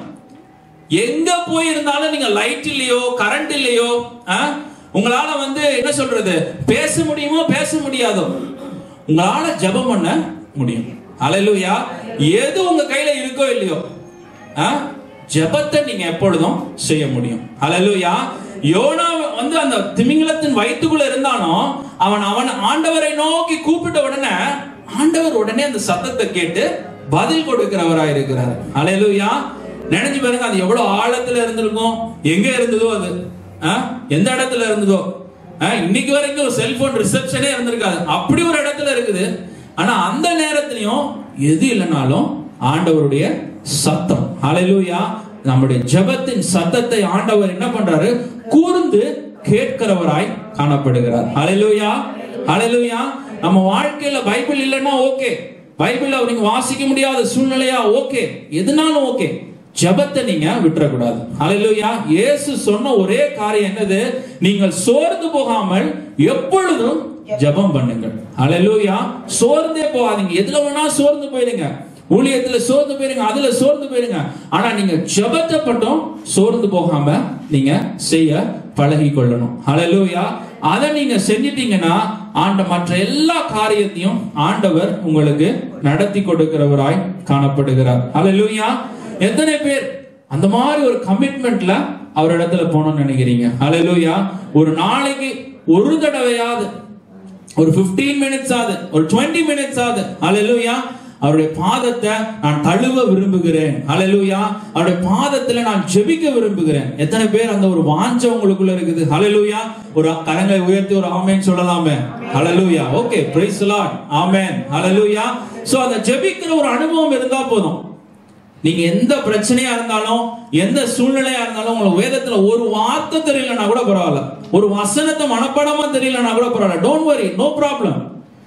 Speaker 1: எங்க போய் இருந்தாலும் நீங்க லைட் இல்லையோ கரண்ட் இல்லையோ ஆ? உங்களால வந்து என்ன சொல்றது பேச முடியுமோ பேச முடியாதோ உங்களால ஜெபம் பண்ண முடியும் அலையிலுயா எது உங்க கையில இருக்கோ இல்லையோ ஆ? ஜெபத்தை நீங்க எப்பொழுதும் செய்ய முடியும் அலையிலுயா யோனா வந்து அந்த திமிங்கலத்தின் வயிற்றுக்குள்ள இருந்தானோ அவன் அவன் ஆண்டவரை நோக்கி கூப்பிட்ட உடனே ஆண்டவர் உடனே அந்த சத்தத்தை கேட்டு பதில் கொடுக்கிறவராய் இருக்கிறார் அலையிலுயா நினைச்சு பாருங்க அது எவ்வளவு ஆழத்துல இருந்திருக்கும் எங்க இருந்ததோ அது ஆ? எந்த இடத்துல இருந்ததோ ஆ, இன்னைக்கு வரைக்கும் செல்போன் ரிசப்ஷனே இருந்திருக்காது அப்படி ஒரு இடத்துல இருக்குது ஆனா அந்த நேரத்திலையும் எது இல்லைனாலும் ஆண்டவருடைய சத்தம் ஹalleluya நம்முடைய ஜெபத்தின் சத்தத்தை ஆண்டவர் என்ன பண்றாரு கூர்ந்து கேட்கிறவராய் காணப்படுகிறார் ஹalleluya ஹalleluya நம்ம வாழ்க்கையில பைபிள் இல்லைன்னா ஓகே பைபிள நீங்க வாசிக்க முடியாத சூழ்நிலையா ஓகே எதுனாலும் ஓகே ஜெபத்தை நீங்க விட்டுறக்கூடாது ஹalleluya இயேசு சொன்ன ஒரே காரியம் என்னது நீங்கள் சோர்ந்து போகாமல் எப்பொழுதும் ஜெபம் பண்ணுங்கள் ஹalleluya சோர்ந்தே போகாதீங்க எதுல வேணா சோர்ந்து போயிடுங்க ஊழியத்துல சோர்ந்து போயிருங்க அதுல சோர்ந்து போயிருங்க ஆனா நீங்க ஜெபத்தை மட்டும் சோர்ந்து போகாம நீங்க செய்ய பழகி கொள்ளணும் ஹalleluya அதை நீங்க செஞ்சிட்டீங்கன்னா ஆண்ட மற்ற எல்லா காரியத்தையும் ஆண்டவர் உங்களுக்கு நடத்தி கொடுக்கிறவராய் காணப்படுகிறார் ஹalleluya எத்தனை பேர் அந்த மாதிரி ஒரு கமிட்மெண்ட்ல அவர் இடத்துல போகணும்னு நினைக்கிறீங்க ஹalleluya ஒரு நாளைக்கு ஒரு தடவையாவது ஒரு 15 மினிட்ஸ் ஆகுது ஒரு 20 மினிட்ஸ் ஆகுது ஹalleluya அவருடைய பாதத்தை நான் தழுவ விரும்புகிறேன் ஹalleluya அவருடைய பாதத்துல நான் ஜெபிக்க விரும்புகிறேன் எத்தனை பேர் அந்த ஒரு வாஞ்ச உங்களுக்குள்ள இருக்குது ஹalleluya ஒரு கரங்களை உயர்த்தி ஒரு ஆமென் சொல்லலாமே hallelujah okay praise Lord amen hallelujah so அந்த ஜெபிக்கிற ஒரு அனுபவம் இருந்தா போதும் நீங்க எந்த பிரச்சனையா இருந்தாலும் எந்த சூழ்நிலையா இருந்தாலும் உங்களுக்கு வேதத்துல ஒரு வார்த்தை தெரியலனா கூட பரவாயில்ல ஒரு வசனத்தை மனப்பாடமா தெரியலனா கூட பரவாயில்ல don't worry no problem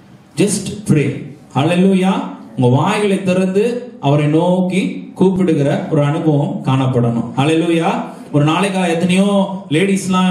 Speaker 1: just pray hallelujah உங்க வாய்களை திறந்து அவரை நோக்கி கூப்பிடுகிற ஒரு அனுபவம் காணப்படணும் ஹalleluya ஒரு நாளைக்கா எத்தனையோ லேடிஸ்லாம்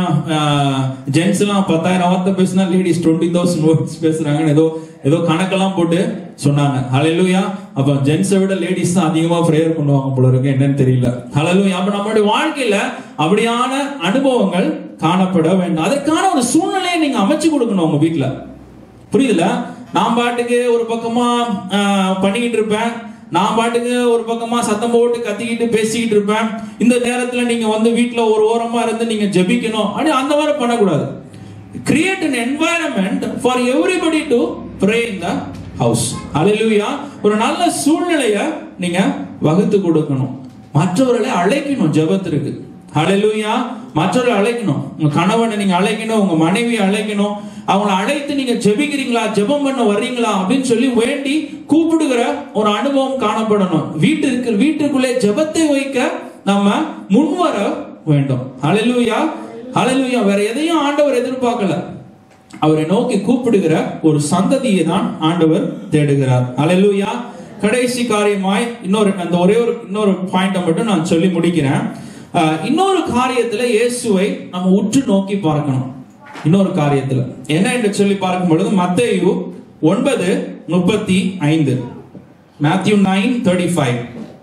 Speaker 1: ஜென்ஸ் எல்லாம் பத்தாயிரம் வார்த்தை பேசினா லேடிஸ் டுவெண்ட்டி தௌசண்ட் வேர்ட்ஸ் பேசுறாங்கன்னு ஏதோ ஏதோ கணக்கெல்லாம் போட்டு சொன்னாங்க ஹalleluya அப்ப ஜென்ஸை விட லேடிஸ் தான் அதிகமா ப்ரேயர் பண்ணுவாங்க போல இருக்கு என்னன்னு தெரியல ஹalleluya அப்ப நம்மளுடைய வாழ்க்கையில அப்படியான அனுபவங்கள் காணப்பட வேண்டும் அதற்கான ஒரு சூழ்நிலையை நீங்க அமைச்சு கொடுக்கணும் உங்க வீட்ல புரியுதுல நான் பாட்டுக்கு ஒரு பக்கமா ஆஹ், பண்ணிக்கிட்டு இருப்பேன் நான் பாட்டுக்கு ஒரு பக்கமா சத்தம் போட்டு கத்திக்கிட்டு பேசிக்கிட்டு இருப்பேன் இந்த நேரத்துல நீங்க வந்து வீட்ல ஒரு ஓரமா இருந்து நீங்க ஜெபிக்கணும் அப்படி அந்த மாதிரி பண்ணக்கூடாது create an environment for everybody to pray in the house hallelujah ஒரு நல்ல சூழ்நிலைய நீங்க வகுத்து கொடுக்கணும் மற்றவர்களை அழைக்கணும் ஜெபத்திற்கு ஹalleluya மற்றவர்களை அழைக்கணும் உங்க கணவனை நீங்க அழைக்கணும் உங்க மனைவியை அழைக்கணும் அவங்கள அழைத்து நீங்க ஜெபிக்கிறீங்களா ஜெபம் பண்ண வர்றீங்களா அப்படின்னு சொல்லி வேண்டி கூப்பிடுகிற ஒரு அனுபவம் காணப்படணும் வீட்டிற்கு வீட்டுக்குள்ளே ஜெபத்தை வைக்க நம்ம முன்வர வேண்டும் ஹalleluya ஹalleluya வேற எதையும் ஆண்டவர் எதிர்பார்க்கல அவரை நோக்கி கூப்பிடுகிற ஒரு சந்ததியை தான் ஆண்டவர் தேடுகிறார் ஹalleluya கடைசி காரியமாய் இன்னொரு அந்த ஒரே ஒரு இன்னொரு பாயிண்ட மட்டும் நான் சொல்லி முடிக்கிறேன் அஹ், இன்னொரு காரியத்துல இயேசுவை நம்ம உற்று நோக்கி பார்க்கணும் இன்னொரு காரியத்துல என்ன என்று சொல்லி பார்க்கும் பொழுது மத்தேயு ஒன்பது முப்பத்தி ஐந்து மேத்யூ நைன் தேர்ட்டி ஃபைவ்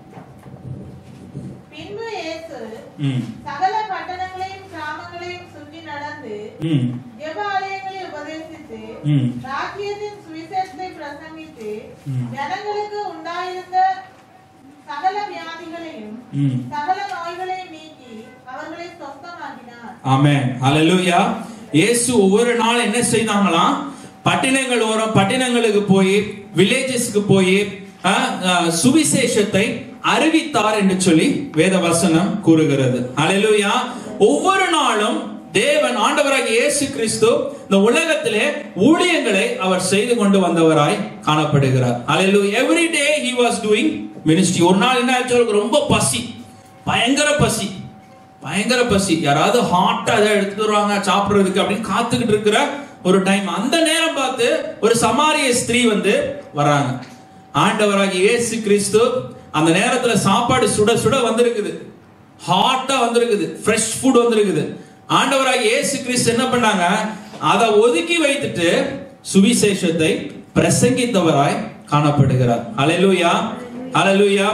Speaker 2: பின்பு இயேசு
Speaker 1: ம்
Speaker 2: சகல பட்டணங்களையும் கிராமங்களையும் சுற்றி நடந்து
Speaker 1: ம்
Speaker 2: ஜெப ஆலயங்களில் உபதேசித்து
Speaker 1: ம்
Speaker 2: ராஜ்யத்தின் சுவிசேஷத்தை பிரசங்கித்து
Speaker 1: ம்.
Speaker 2: ஜனங்களுக்கு உண்டாயிருந்த சகல வியாதிகளையும்
Speaker 1: ம்
Speaker 2: சகல நோய்களையும் நீக்கி அவர்களை சொஸ்தமாக்கினார்
Speaker 1: ஆமென் ஹalleluya இயேசு ஒவ்வொரு நாள் என்ன செய்தாங்களாம் பட்டினங்கள் ஓரம் பட்டினங்களுக்கு போய் வில்லேஜஸ்க்கு போய் அஹ், அஹ், சுவிசேஷத்தை அறிவித்தார் என்று சொல்லி வேத வசனம் கூறுகிறது ஹalleluya ஒவ்வொரு நாளும் தேவன் ஆண்டவராகிய இயேசு கிறிஸ்து இந்த உலகத்திலே ஊழியங்களை அவர் செய்து கொண்டு வந்தவராய் காணப்படுகிறார் ஹalleluya every day he was doing ministry ஒரு நாள் என்ன ஆச்சு அவருக்கு ரொம்ப பசி பயங்கர பசி பயங்கர பசி யாராவது ஹாட்டா ஏதாவது எடுத்துட்டு வருவாங்க சாப்பிடுறதுக்கு அப்படின்னு காத்துக்கிட்டு இருக்கிற ஒரு டைம் அந்த நேரம் பார்த்து ஒரு சமாரிய ஸ்திரீ வந்து வராங்க ஆண்டவராகிய இயேசு கிறிஸ்து அந்த நேரத்துல சாப்பாடு சுட சுட வந்திருக்குது ஹாட்டா வந்திருக்குது ஃப்ரெஷ் ஃபுட் வந்திருக்குது ஆண்டவராகிய இயேசு கிறிஸ்து என்ன பண்ணாங்க அதை ஒதுக்கி வைத்துட்டு சுவிசேஷத்தை பிரசங்கித்தவராய் காணப்படுகிறார் அலையலூயா அலையலூயா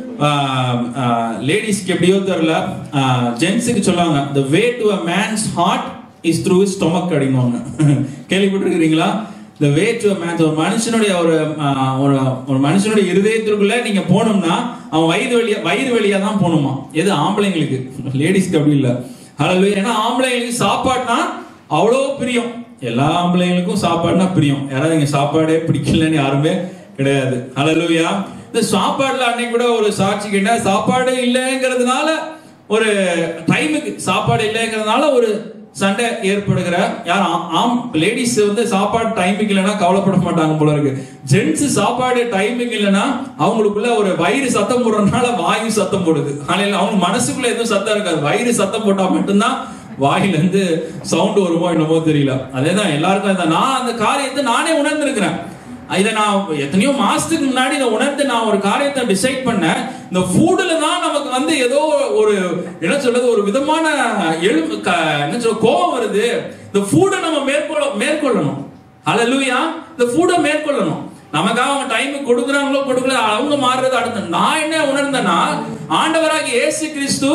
Speaker 1: லேடிஸ்க்கு எப்படியோ தெரியல ஜென்ஸுக்கு சொல்லுவாங்க the way to a man's heart is through his stomach அப்படிங்குவாங்க கேள்விப்பட்டிருக்கிறீங்களா the way to a man's ஒரு மனுஷனுடைய ஒரு ஆஹ், ஒரு ஒரு மனுஷனுடைய இருதயத்திற்குள்ள நீங்க போகணும்னா அவன் வயிறு வழியா வயிறு வழியா தான் போகணுமா எது ஆம்பளைங்களுக்கு லேடிஸ்க்கு அப்படி இல்ல ஹலோ ஏன்னா ஆம்பளைங்களுக்கு சாப்பாடுனா அவ்வளோ பிரியம் எல்லா ஆம்பளைங்களுக்கும் சாப்பாடுனா பிரியம் யாராவது இங்க சாப்பாடே பிடிக்கலன்னு யாருமே கிடையாது ஹalleluya இந்த சாப்பாடுல அன்னைக்கு கூட ஒரு சாட்சி கேட்டா சாப்பாடு இல்லைங்கிறதுனால ஒரு டைமுக்கு சாப்பாடு இல்லைங்கிறதுனால ஒரு சண்டை ஏற்படுகிற யார் ஆ- ஆம் லேடிஸ் வந்து சாப்பாடு டைமுக்கு இல்லைன்னா கவலைப்பட மாட்டாங்க போல இருக்கு ஜென்ஸ் சாப்பாடு டைமுக்கு இல்லைன்னா அவங்களுக்குள்ள ஒரு வயிறு சத்தம் போடுறதுனால வாயு சத்தம் போடுது ஆனா அவங்க மனசுக்குள்ள எதுவும் சத்தம் இருக்காது வயிறு சத்தம் போட்டா மட்டும்தான் வாயில இருந்து சவுண்ட் வருமோ என்னமோ தெரியல அதேதான் எல்லாருக்கும் இதான். நான் அந்த காரியத்தை நானே உணர்ந்திருக்கிறேன் இதை நான் எத்தனையோ மாசத்துக்கு முன்னாடி இதை உணர்ந்து நான் ஒரு காரியத்தை டிசைட் பண்ணேன் இந்த ஃபுட்ல தான் நமக்கு வந்து ஏதோ ஒரு என்ன சொல்றது ஒரு விதமான எழு க- என்ன சொல்ற கோபம் வருது இந்த ஃபுட்டை நம்ம மேற்கொள்ள மேற்கொள்ளணும் ஹalleluya இந்த ஃபுட்டை மேற்கொள்ளணும் நமக்காக அவங்க டைம் கொடுக்குறாங்களோ கொடுக்கல அவங்க மாறுறது அடுத்து நான் என்ன உணர்ந்தேன்னா ஆண்டவராகிய இயேசு கிறிஸ்து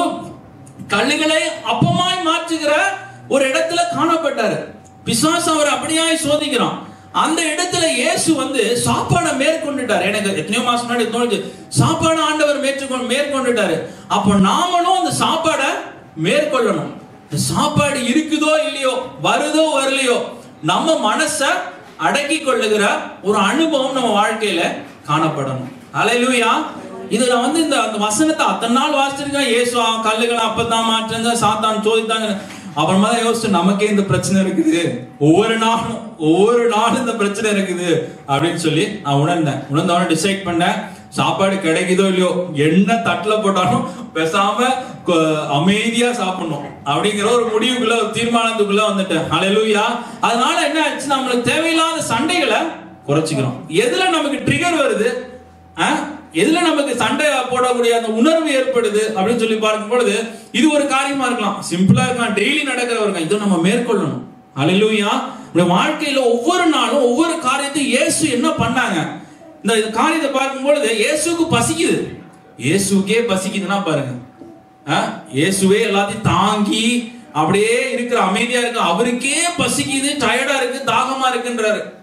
Speaker 1: கல்லுகளை அப்பமாய் மாற்றுகிற ஒரு இடத்துல காணப்பட்டாரு பிசாசு அவர் அப்படியாய் சோதிக்கிறான் அந்த இடத்துல இயேசு வந்து சாப்பாடை மேற்கொண்டுட்டார் எனக்கு எத்தனையோ மாசம் முன்னாடி தோணுச்சு சாப்பாடு ஆண்டவர் மேற்கொண்டு மேற்கொண்டுட்டாரு அப்ப நாமளும் அந்த சாப்பாடை மேற்கொள்ளணும் இந்த சாப்பாடு இருக்குதோ இல்லையோ வருதோ வரலையோ நம்ம மனச அடக்கி கொள்ளுகிற ஒரு அனுபவம் நம்ம வாழ்க்கையில காணப்படணும் அலையிலுயா இது நான் வந்து இந்த அந்த வசனத்தை அத்தனை நாள் வாசிச்சிருக்கேன் இயேசு ஆ, கல்லுகளை அப்பதான் மாற்றுங்க சாத்தான் சோதித்தாங்க அப்புறமா தான் யோசிச்சு நமக்கே இந்த பிரச்சனை இருக்குது ஒவ்வொரு நாளும் ஒவ்வொரு நாளும் இந்த பிரச்சனை இருக்குது அப்படின்னு சொல்லி நான் உணர்ந்தேன் உணர்ந்தவன டிசைட் பண்ணேன் சாப்பாடு கிடைக்குதோ இல்லையோ என்ன தட்டுல போட்டாலும் பேசாம கொ- அமைதியா சாப்பிடணும் அப்படிங்கிற ஒரு முடிவுக்குள்ள ஒரு தீர்மானத்துக்குள்ள வந்துட்டேன் ஹalleluya அதனால என்ன ஆச்சு நம்மளுக்கு தேவையில்லாத சண்டைகளை குறைச்சிக்கிறோம் எதுல நமக்கு ட்ரிகர் வருது ஆ? எதுல நமக்கு சண்டை போடக்கூடிய அந்த உணர்வு ஏற்படுது அப்படின்னு சொல்லி பார்க்கும் பொழுது இது ஒரு காரியமா இருக்கலாம் சிம்பிளா இருக்கலாம் டெய்லி நடக்கிற ஒரு காரியம். இதை நம்ம மேற்கொள்ளணும் அலையிலுயா இந்த வாழ்க்கையில ஒவ்வொரு நாளும் ஒவ்வொரு காரியத்தையும் இயேசு என்ன பண்ணாங்க இந்த காரியத்தை பார்க்கும் பொழுது இயேசுக்கு பசிக்குது இயேசுக்கே பசிக்குதுன்னா பாருங்க ஆ? இயேசுவே எல்லாத்தையும் தாங்கி அப்படியே இருக்கிற அமைதியா இருக்கு அவருக்கே பசிக்குது டயர்டா இருக்கு தாகமா இருக்குன்றாரு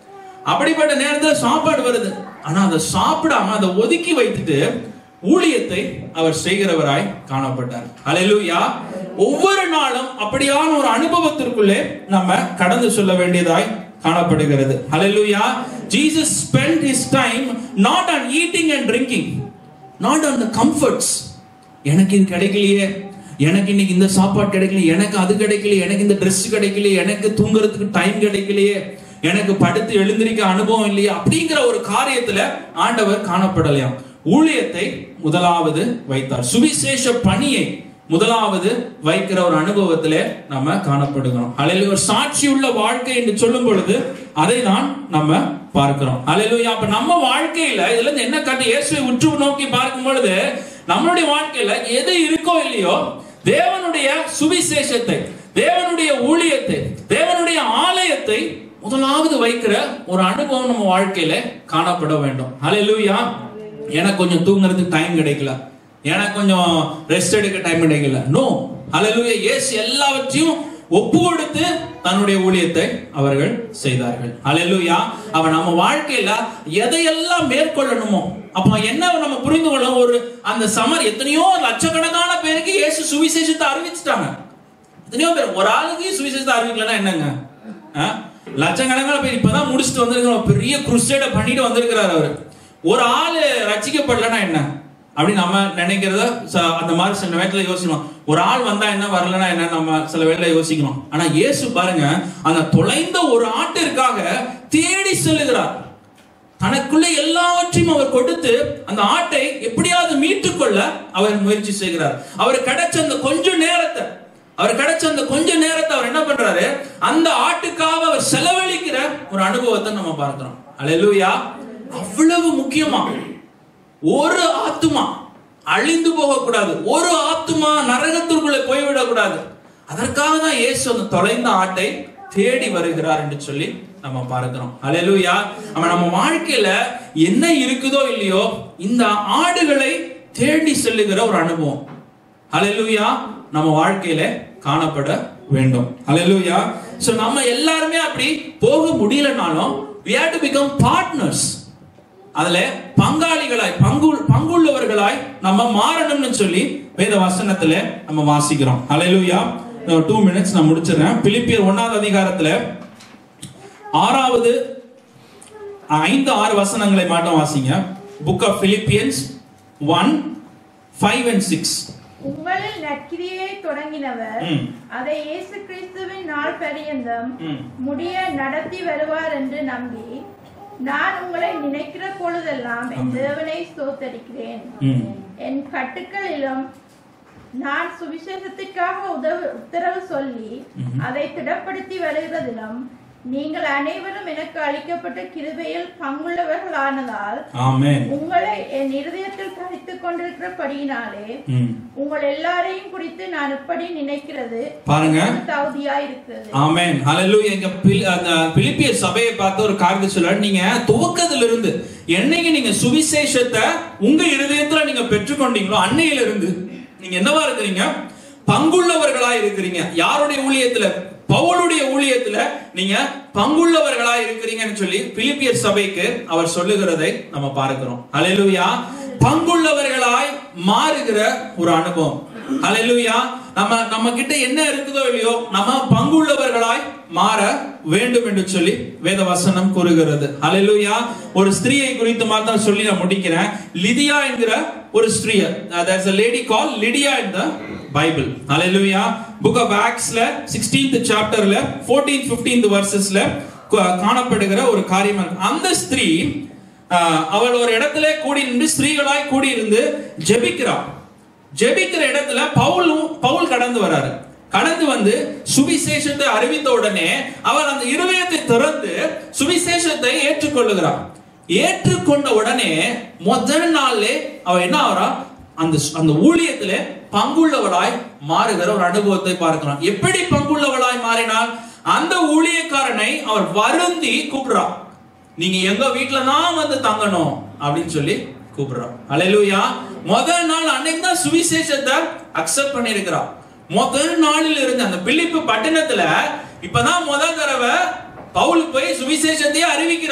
Speaker 1: அப்படிப்பட்ட நேரத்துல சாப்பாடு வருது ஆனா அதை சாப்பிடாம அதை ஒதுக்கி வைத்துட்டு ஊழியத்தை அவர் செய்கிறவராய் காணப்பட்டார் ஹalleluya ஒவ்வொரு நாளும் அப்படியான ஒரு அனுபவத்திற்குள்ளே நம்ம கடந்து சொல்ல வேண்டியதாய் காணப்படுகிறது ஹalleluya Jesus spent his time not on eating and drinking not on the comforts எனக்கு இது கிடைக்கலையே எனக்கு இன்னைக்கு இந்த சாப்பாடு கிடைக்கல எனக்கு அது கிடைக்கல எனக்கு இந்த Dress கிடைக்கல எனக்கு தூங்குறதுக்கு டைம் கிடைக்கலையே எனக்கு படுத்து எழுந்திருக்க அனுபவம் இல்லையே அப்படிங்கிற ஒரு காரியத்துல ஆண்டவர் காணப்படலையாம் ஊழியத்தை முதலாவது வைத்தார் சுவிசேஷ பணியை முதலாவது வைக்கிற ஒரு அனுபவத்திலே நம்ம காணப்படுகிறோம் அலையில ஒரு சாட்சி உள்ள வாழ்க்கை என்று சொல்லும் பொழுது அதை தான் நம்ம பார்க்கிறோம் அலையிலுயா அப்ப நம்ம வாழ்க்கையில இதுல இருந்து என்ன காட்டி இயேசுவை உற்று நோக்கி பார்க்கும் பொழுது நம்மளுடைய வாழ்க்கையில எது இருக்கோ இல்லையோ தேவனுடைய சுவிசேஷத்தை தேவனுடைய ஊழியத்தை தேவனுடைய ஆலயத்தை முதலாவது வைக்கிற ஒரு அனுபவம் நம்ம வாழ்க்கையில காணப்பட வேண்டும் அலையிலுயா எனக்கு கொஞ்சம் தூங்குறதுக்கு டைம் கிடைக்கல எனக்கு கொஞ்சம் ரெஸ்ட் எடுக்க டைம் கிடைக்கல நோ அலையிலுயா இயேசு எல்லாவற்றையும் ஒப்பு கொடுத்து தன்னுடைய ஊழியத்தை அவர்கள் செய்தார்கள் அலையிலுயா அவன் நம்ம வாழ்க்கையில எதையெல்லாம் மேற்கொள்ளணுமோ அப்ப என்ன நம்ம புரிந்து கொள்ள ஒரு அந்த சமர் எத்தனையோ லட்சக்கணக்கான பேருக்கு இயேசு சுவிசேஷத்தை அறிவிச்சிட்டாங்க எத்தனையோ பேர் ஒரு ஆளுக்கு சுவிசேஷத்தை அறிவிக்கலன்னா என்னங்க ஆ? லட்சக்கணக்கான பேர் இப்பதான் முடிச்சுட்டு வந்திருக்கிறோம் பெரிய குருசேட பண்ணிட்டு வந்திருக்கிறார் அவர் ஒரு ஆளு ரசிக்கப்படலன்னா என்ன அப்படி நம்ம நினைக்கிறத ச- அந்த மாதிரி சில நேரத்துல யோசிக்கணும் ஒரு ஆள் வந்தா என்ன வரலன்னா என்ன நம்ம சில வேளையில யோசிக்கணும் ஆனா இயேசு பாருங்க அந்த தொலைந்த ஒரு ஆட்டிற்காக தேடி செல்லுகிறார் தனக்குள்ள எல்லாவற்றையும் அவர் கொடுத்து அந்த ஆட்டை எப்படியாவது மீட்டுக்கொள்ள அவர் முயற்சி செய்கிறார் அவர் கிடைச்ச அந்த கொஞ்ச நேரத்தை அவர் கிடைச்ச அந்த கொஞ்ச நேரத்தை அவர் என்ன பண்றாரு அந்த ஆட்டுக்காக அவர் செலவழிக்கிற ஒரு அனுபவத்தை நம்ம பார்க்கிறோம் அல்லேலூயா அவ்வளவு முக்கியமா ஒரு ஆத்துமா அழிந்து போகக்கூடாது ஒரு ஆத்துமா நரகத்திற்குள்ளே போய்விடக்கூடாது அதற்காக தான் இயேசு அந்த தொலைந்த ஆட்டை தேடி வருகிறார் என்று சொல்லி நம்ம பார்க்கிறோம் அல்லேலூயா அவன் நம்ம வாழ்க்கையில என்ன இருக்குதோ இல்லையோ இந்த ஆடுகளை தேடி செல்லுகிற ஒரு அனுபவம் அல்லேலூயா நம்ம வாழ்க்கையில காணப்பட வேண்டும் அல்லேலூயா சோ நம்ம எல்லாருமே அப்படி போக முடியலனாலும் we have to become partners அதுல பங்காளிகளாய் பங்கு பங்குள்ளவர்களாய் நம்ம மாறணும்னு சொல்லி வேத வசனத்துல நம்ம வாசிக்கிறோம் அலையிலுயா டூ மினிட்ஸ் நான் முடிச்சிடுறேன் பிலிப்பியர் ஒன்னாவது அதிகாரத்துல ஆறாவது ஐந்து ஆறு வசனங்களை மட்டும் வாசிங்க book of Philippians one five and six
Speaker 2: உங்களில் நற்கிரியை தொடங்கினவர்
Speaker 1: ம்.
Speaker 2: அதை இயேசு கிறிஸ்துவின் நாள் பரியந்தம்
Speaker 1: ம்.
Speaker 2: முடிய நடத்தி வருவார் என்று நம்பி நான் உங்களை நினைக்கிற பொழுதெல்லாம் என் தேவனை ஸ்தோத்தரிக்கிறேன்
Speaker 1: ம்.
Speaker 2: என் கட்டுக்களிலும் நான் சுவிசேஷத்துக்காக உதவு உத்தரவு சொல்லி
Speaker 1: ம்ஹும்.
Speaker 2: அதை திடப்படுத்தி வருகிறதிலும் நீங்கள் அனைவரும் எனக்கு அளிக்கப்பட்ட கிருபையில் பங்குள்ளவர்களானதால்
Speaker 1: ஆமென்
Speaker 2: உங்களை என் இருதயத்தில் தரித்துக் கொண்டிருக்கிறபடியினாலே
Speaker 1: ம்.
Speaker 2: உங்கள் எல்லாரையும் குறித்து நான் இப்படி நினைக்கிறது
Speaker 1: பாருங்க
Speaker 2: தகுதியா இருக்கிறது
Speaker 1: ஆமென் ஹalleluya இங்க பில்- அந்த பிலிப்பிய சபையை பார்த்து ஒரு காரியத்தை சொல்றாரு நீங்க துவக்கத்துல இருந்து என்னைக்கு நீங்க சுவிசேஷத்தை உங்க இருதயத்துல நீங்க பெற்றுக்கொண்டீங்களோ அன்னையில இருந்து நீங்க என்னவா இருக்கிறீங்க பங்குள்ளவர்களா இருக்கிறீங்க யாருடைய ஊழியத்துல பவுலுடைய ஊழியத்துல நீங்க பங்குள்ளவர்களா இருக்கிறீங்கன்னு சொல்லி பிலிப்பியர் சபைக்கு அவர் சொல்லுகிறதை நம்ம பார்க்கிறோம் ஹalleluya பங்குள்ளவர்களாய் மாறுகிற ஒரு அனுபவம் ஹalleluya நம்ம நம்ம கிட்ட என்ன இருக்குதோ இல்லையோ நம்ம பங்குள்ளவர்களாய் மாற வேண்டும் என்று சொல்லி வேத வசனம் கூறுகிறது ஹalleluya ஒரு ஸ்திரீயை குறித்து மாத்திரம் சொல்லி நான் முடிக்கிறேன் லிதியா என்கிற ஒரு ஸ்திரீ there's a lady called Lydia in the Bible hallelujah book of actsல 16th சாப்டர்ல 14th 15th வெர்சஸ்ல காணப்படுகிற ஒரு காரியம் இருக்கு. அந்த ஸ்திரீ ஆஹ், அவள் ஒரு இடத்துல கூடி நின்று ஸ்திரீகளாய் கூடி இருந்து ஜெபிக்கிறாள் ஜெபிக்கிற இடத்துல பவுலும் பவுல் கடந்து வராரு கடந்து வந்து சுவிசேஷத்தை அறிவித்த உடனே அவர் அந்த இருதயத்தை திறந்து சுவிசேஷத்தை ஏற்றுக்கொள்ளுகிறார் ஏற்றுக்கொண்ட உடனே முதல் நாள்லே அவ என்ன ஆகிறா அந்த அந்த ஊழியத்துல பங்குள்ளவளாய் மாறுகிற ஒரு அனுபவத்தை பார்க்கிறோம் எப்படி பங்குள்ளவளாய் மாறினால் அந்த ஊழியக்காரனை அவர் வருந்தி கூப்பிடுறார் நீங்க எங்க வீட்டுல தான் வந்து தங்கணும் அப்படின்னு சொல்லி கூப்பிடுறான் அலையலூயா முதல் நாள் அன்னைக்கு தான் சுவிசேஷத்தை அக்செப்ட் பண்ணியிருக்கிறான் முதல் நாளில் இருந்து அந்த பிலிப்பு பட்டணத்துல இப்பதான் முதல் தடவை பவுல் போய் சுவிசேஷத்தையே அறிவிக்கிறாரு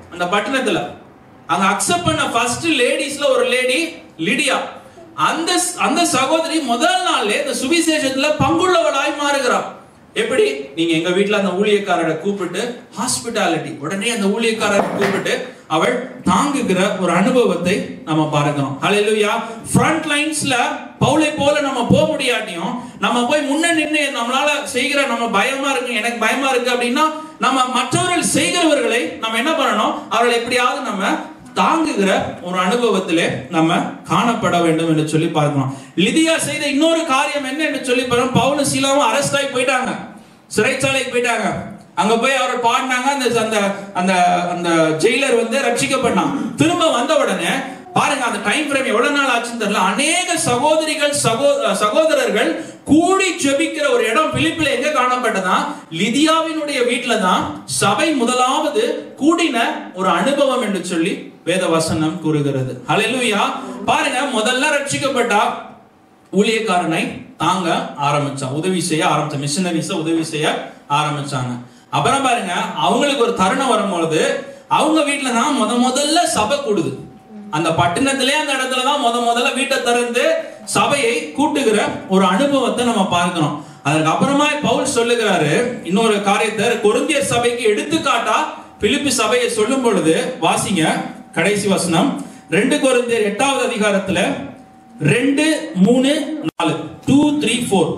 Speaker 1: அந்த பட்டணத்துல அங்க அக்செப்ட் பண்ண ஃபர்ஸ்ட் லேடிஸ்ல ஒரு லேடி லிடியா அந்த அந்த சகோதரி முதல் நாள்ல இந்த சுவிசேஷத்துல பங்குள்ளவளாய் மாறுகிறார் எப்படி நீங்க எங்க வீட்ல அந்த ஊழியக்காரரை கூப்பிட்டு ஹாஸ்பிட்டாலிட்டி உடனே அந்த ஊழியக்காரரை கூப்பிட்டு அவள் தாங்குகிற ஒரு அனுபவத்தை நம்ம பார்க்கிறோம் ஹalleluya ஃப்ரண்ட் லைன்ஸ்ல பவுலை போல நம்ம போக முடியாட்டியும் நம்ம போய் முன்ன நின்று நம்மளால செய்கிற நம்ம பயமா இருக்கு எனக்கு பயமா இருக்கு அப்படின்னா நம்ம மற்றவர்கள் செய்கிறவர்களை நம்ம என்ன பண்ணணும் அவர்களை எப்படியாவது நம்ம தாங்குகிற ஒரு அனுபவத்திலே நம்ம காணப்பட வேண்டும் என்று சொல்லி பார்க்கிறோம் லிதியா செய்த இன்னொரு காரியம் என்ன என்று சொல்லி பார்க்கிறோம் பவுலும் சீலாவும் அரெஸ்ட் ஆகி போயிட்டாங்க சிறைச்சாலைக்கு போயிட்டாங்க அங்க போய் அவர் பாடினாங்க அந்த அந்த அந்த அந்த ஜெயிலர் வந்து ரட்சிக்கப்பட்டான் திரும்ப வந்த உடனே பாருங்க அந்த டைம் ஃப்ரேம் எவ்வளவு நாள் ஆச்சுன்னு தெரியல அநேக சகோதரிகள் சகோ சகோதரர்கள் கூடி ஜெபிக்கிற ஒரு இடம் பிலிப்பில எங்க காணப்பட்டதா லிதியாவினுடைய வீட்டுல தான் சபை முதலாவது கூடின ஒரு அனுபவம் என்று சொல்லி வேத வசனம் கூறுகிறது ஹalleluya பாருங்க முதல்ல ரட்சிக்கப்பட்டா ஊழியக்காரனை தாங்க ஆரம்பிச்சான் உதவி செய்ய ஆரம்பிச்ச மிஷினரிஸ உதவி செய்ய ஆரம்பிச்சாங்க அப்புறம் பாருங்க அவங்களுக்கு ஒரு தருணம் வரும்பொழுது அவங்க வீட்டுல தான் முத முதல்ல சபை கூடுது அந்த பட்டணத்திலே அந்த இடத்துல தான் முத முதல்ல வீட்டை திறந்து சபையை கூட்டுகிற ஒரு அனுபவத்தை நம்ம பார்க்கிறோம் அதுக்கு அப்புறமா பவுல் சொல்லுகிறாரு இன்னொரு காரியத்தை கொருந்தியர் சபைக்கு எடுத்துக்காட்டா பிலிப்பி சபையை சொல்லும் பொழுது வாசிங்க கடைசி வசனம் ரெண்டு கொருந்தியர் எட்டாவது அதிகாரத்துல ரெண்டு மூணு நாலு டூ த்ரீ ஃபோர்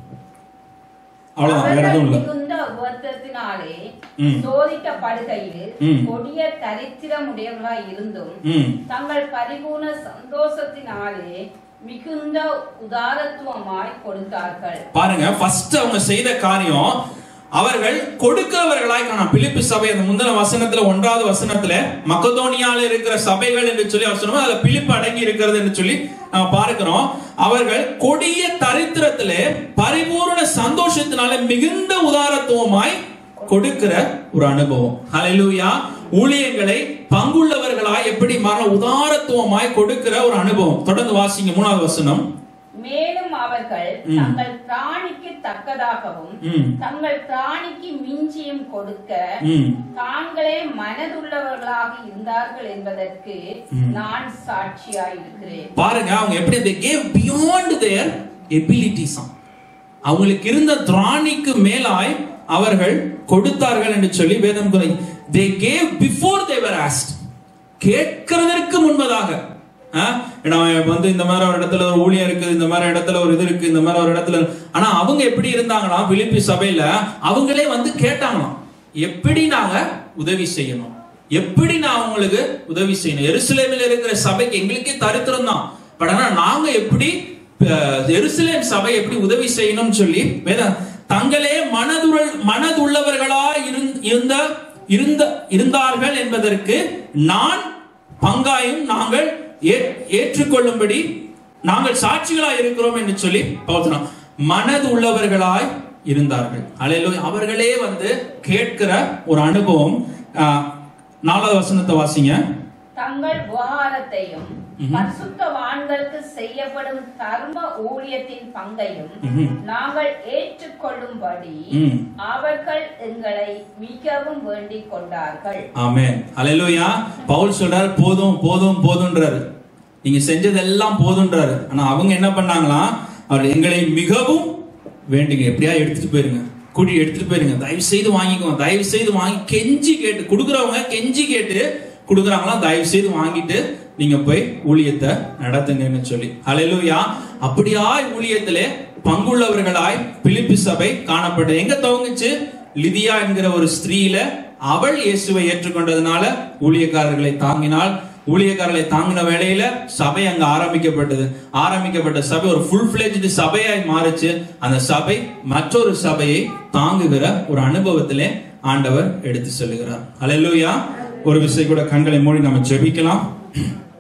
Speaker 1: அவ்வளவுதான் வேற எதுவும் இல்ல
Speaker 5: மிகுந்த உபத்திரத்தினாலே
Speaker 1: ம்.
Speaker 5: சோதிக்கப்படுகையில்
Speaker 1: ம்.
Speaker 5: கொடிய தரித்திரமுடையவர்களாய் இருந்தும்
Speaker 1: ம்
Speaker 5: தங்கள் பரிபூர்ண சந்தோஷத்தினாலே மிகுந்த உதாரத்துவமாய் கொடுத்தார்கள்
Speaker 1: பாருங்க ஃபர்ஸ்ட் அவங்க செய்த காரியம் அவர்கள் கொடுக்கிறவர்களாய் காணோம் பிலிப்பி சபை அந்த முந்தின வசனத்துல ஒன்றாவது வசனத்துல மக்கதோனியால இருக்கிற சபைகள் என்று சொல்லி அவர் சொன்னோம் அதுல பிலிப்பு அடங்கி இருக்கிறது என்று சொல்லி நம்ம பார்க்கிறோம் அவர்கள் கொடிய தரித்திரத்திலே பரிபூர்ண சந்தோஷத்தினால மிகுந்த உதாரத்துவமாய் கொடுக்கிற ஒரு அனுபவம் ஹalleluya ஊழியங்களை பங்குள்ளவர்களாய் எப்படி மர உதாரத்துவமாய் கொடுக்கிற ஒரு அனுபவம் தொடர்ந்து வாசிங்க மூணாவது வசனம்
Speaker 5: மேலும் அவர்கள்
Speaker 1: ம்.
Speaker 5: தங்கள் பிராணிக்கு தக்கதாகவும்
Speaker 1: ம்
Speaker 5: தங்கள் பிராணிக்கு மிஞ்சியும் கொடுக்க
Speaker 1: ம்
Speaker 5: தாங்களே மனதுள்ளவர்களாக இருந்தார்கள் என்பதற்கு
Speaker 1: ம்.
Speaker 5: நான் சாட்சியாய் இருக்கிறேன்
Speaker 1: பாருங்க அவங்க எப்படி they gave beyond their abilities ஆம். அவங்களுக்கு இருந்த திராணிக்கு மேலாய் அவர்கள் கொடுத்தார்கள் என்று சொல்லி வேதம் கூறு they gave before they were asked கேட்கிறதற்கு முன்பதாக ஆ? ஏன்னா வந்து இந்த மாதிரி ஒரு இடத்துல ஒரு ஊழியம் இருக்குது இந்த மாதிரி இடத்துல ஒரு இது இருக்கு இந்த மாதிரி ஒரு இடத்துல ஆனா அவங்க எப்படி இருந்தாங்கன்னா பிலிப்பி சபையில அவங்களே வந்து கேட்டாங்களாம் எப்படி நாங்க உதவி செய்யணும் எப்படி நான் உங்களுக்கு உதவி செய்யணும் எருசலேமில் இருக்கிற சபைக்கு எங்களுக்கே தரித்திரம் தான் பட் ஆனா நாங்க எப்படி அஹ், எருசலேம் சபை எப்படி உதவி செய்யணும்னு சொல்லி வேதம் தங்களே மனதுள் மனதுள்ளவர்களா இருந்- இருந்த இருந்த இருந்தார்கள் என்பதற்கு நான் பங்காயும் நாங்கள் ஏ- ஏற்றுக்கொள்ளும்படி நாங்கள் சாட்சிகளாய் இருக்கிறோம் என்று சொல்லி பவுத்தனம் மனது உள்ளவர்களாய் இருந்தார்கள் அல்லேலூயா அவர்களே வந்து கேட்கிற ஒரு அனுபவம் ஆஹ், நாலாவது வசனத்தை வாசிங்க
Speaker 5: தங்கள் விவகாரத்தையும்
Speaker 1: ம்ஹும்.
Speaker 5: பரிசுத்தவான்களுக்கு செய்யப்படும் தர்ம ஊழியத்தின் பங்கையும்
Speaker 1: ம்ஹும்.
Speaker 5: நாங்கள் ஏற்றுக்கொள்ளும்படி
Speaker 1: ம்.
Speaker 5: அவர்கள் எங்களை மிகவும் வேண்டிக் கொண்டார்கள்
Speaker 1: ஆமென் அல்லேலூயா பவுல் சொல்றாரு போதும் போதும் போதும்ன்றாரு நீங்க செஞ்சதெல்லாம் போதும்ன்றாரு ஆனா அவங்க என்ன பண்ணாங்களாம் அவர் எங்களை மிகவும் வேண்டுங்க எப்படியா எடுத்துட்டு போயிருங்க கூட்டி எடுத்துட்டு போயிருங்க தயவு செய்து வாங்கிக்கோங்க தயவு செய்து வாங்கி கெஞ்சி கேட்டு கொடுக்குறவங்க கெஞ்சி கேட்டு கொடுக்குறாங்களாம் தயவு செய்து வாங்கிட்டு நீங்க போய் ஊழியத்தை நடத்துங்கன்னு சொல்லி ஹalleluya அப்படியாய் ஊழியத்திலே பங்குள்ளவர்களாய் பிலிப்பி சபை காணப்பட்டது எங்க துவங்குச்சு லிதியா என்கிற ஒரு ஸ்திரீல அவள் இயேசுவை ஏற்றுக்கொண்டதுனால ஊழியக்காரர்களை தாங்கினாள் ஊழியக்காரர்களை தாங்கின வேளையில சபை அங்க ஆரம்பிக்கப்பட்டது ஆரம்பிக்கப்பட்ட சபை ஒரு ஃபுல் ஃபிளெஜ்டு சபையாய் மாறுச்சு அந்த சபை மற்றொரு சபையை தாங்குகிற ஒரு அனுபவத்திலே ஆண்டவர் எடுத்து செல்லுகிறார் அல்லேலூயா ஒரு விஷயம் கூட கண்களை மூடி நம்ம ஜெபிக்கலாம்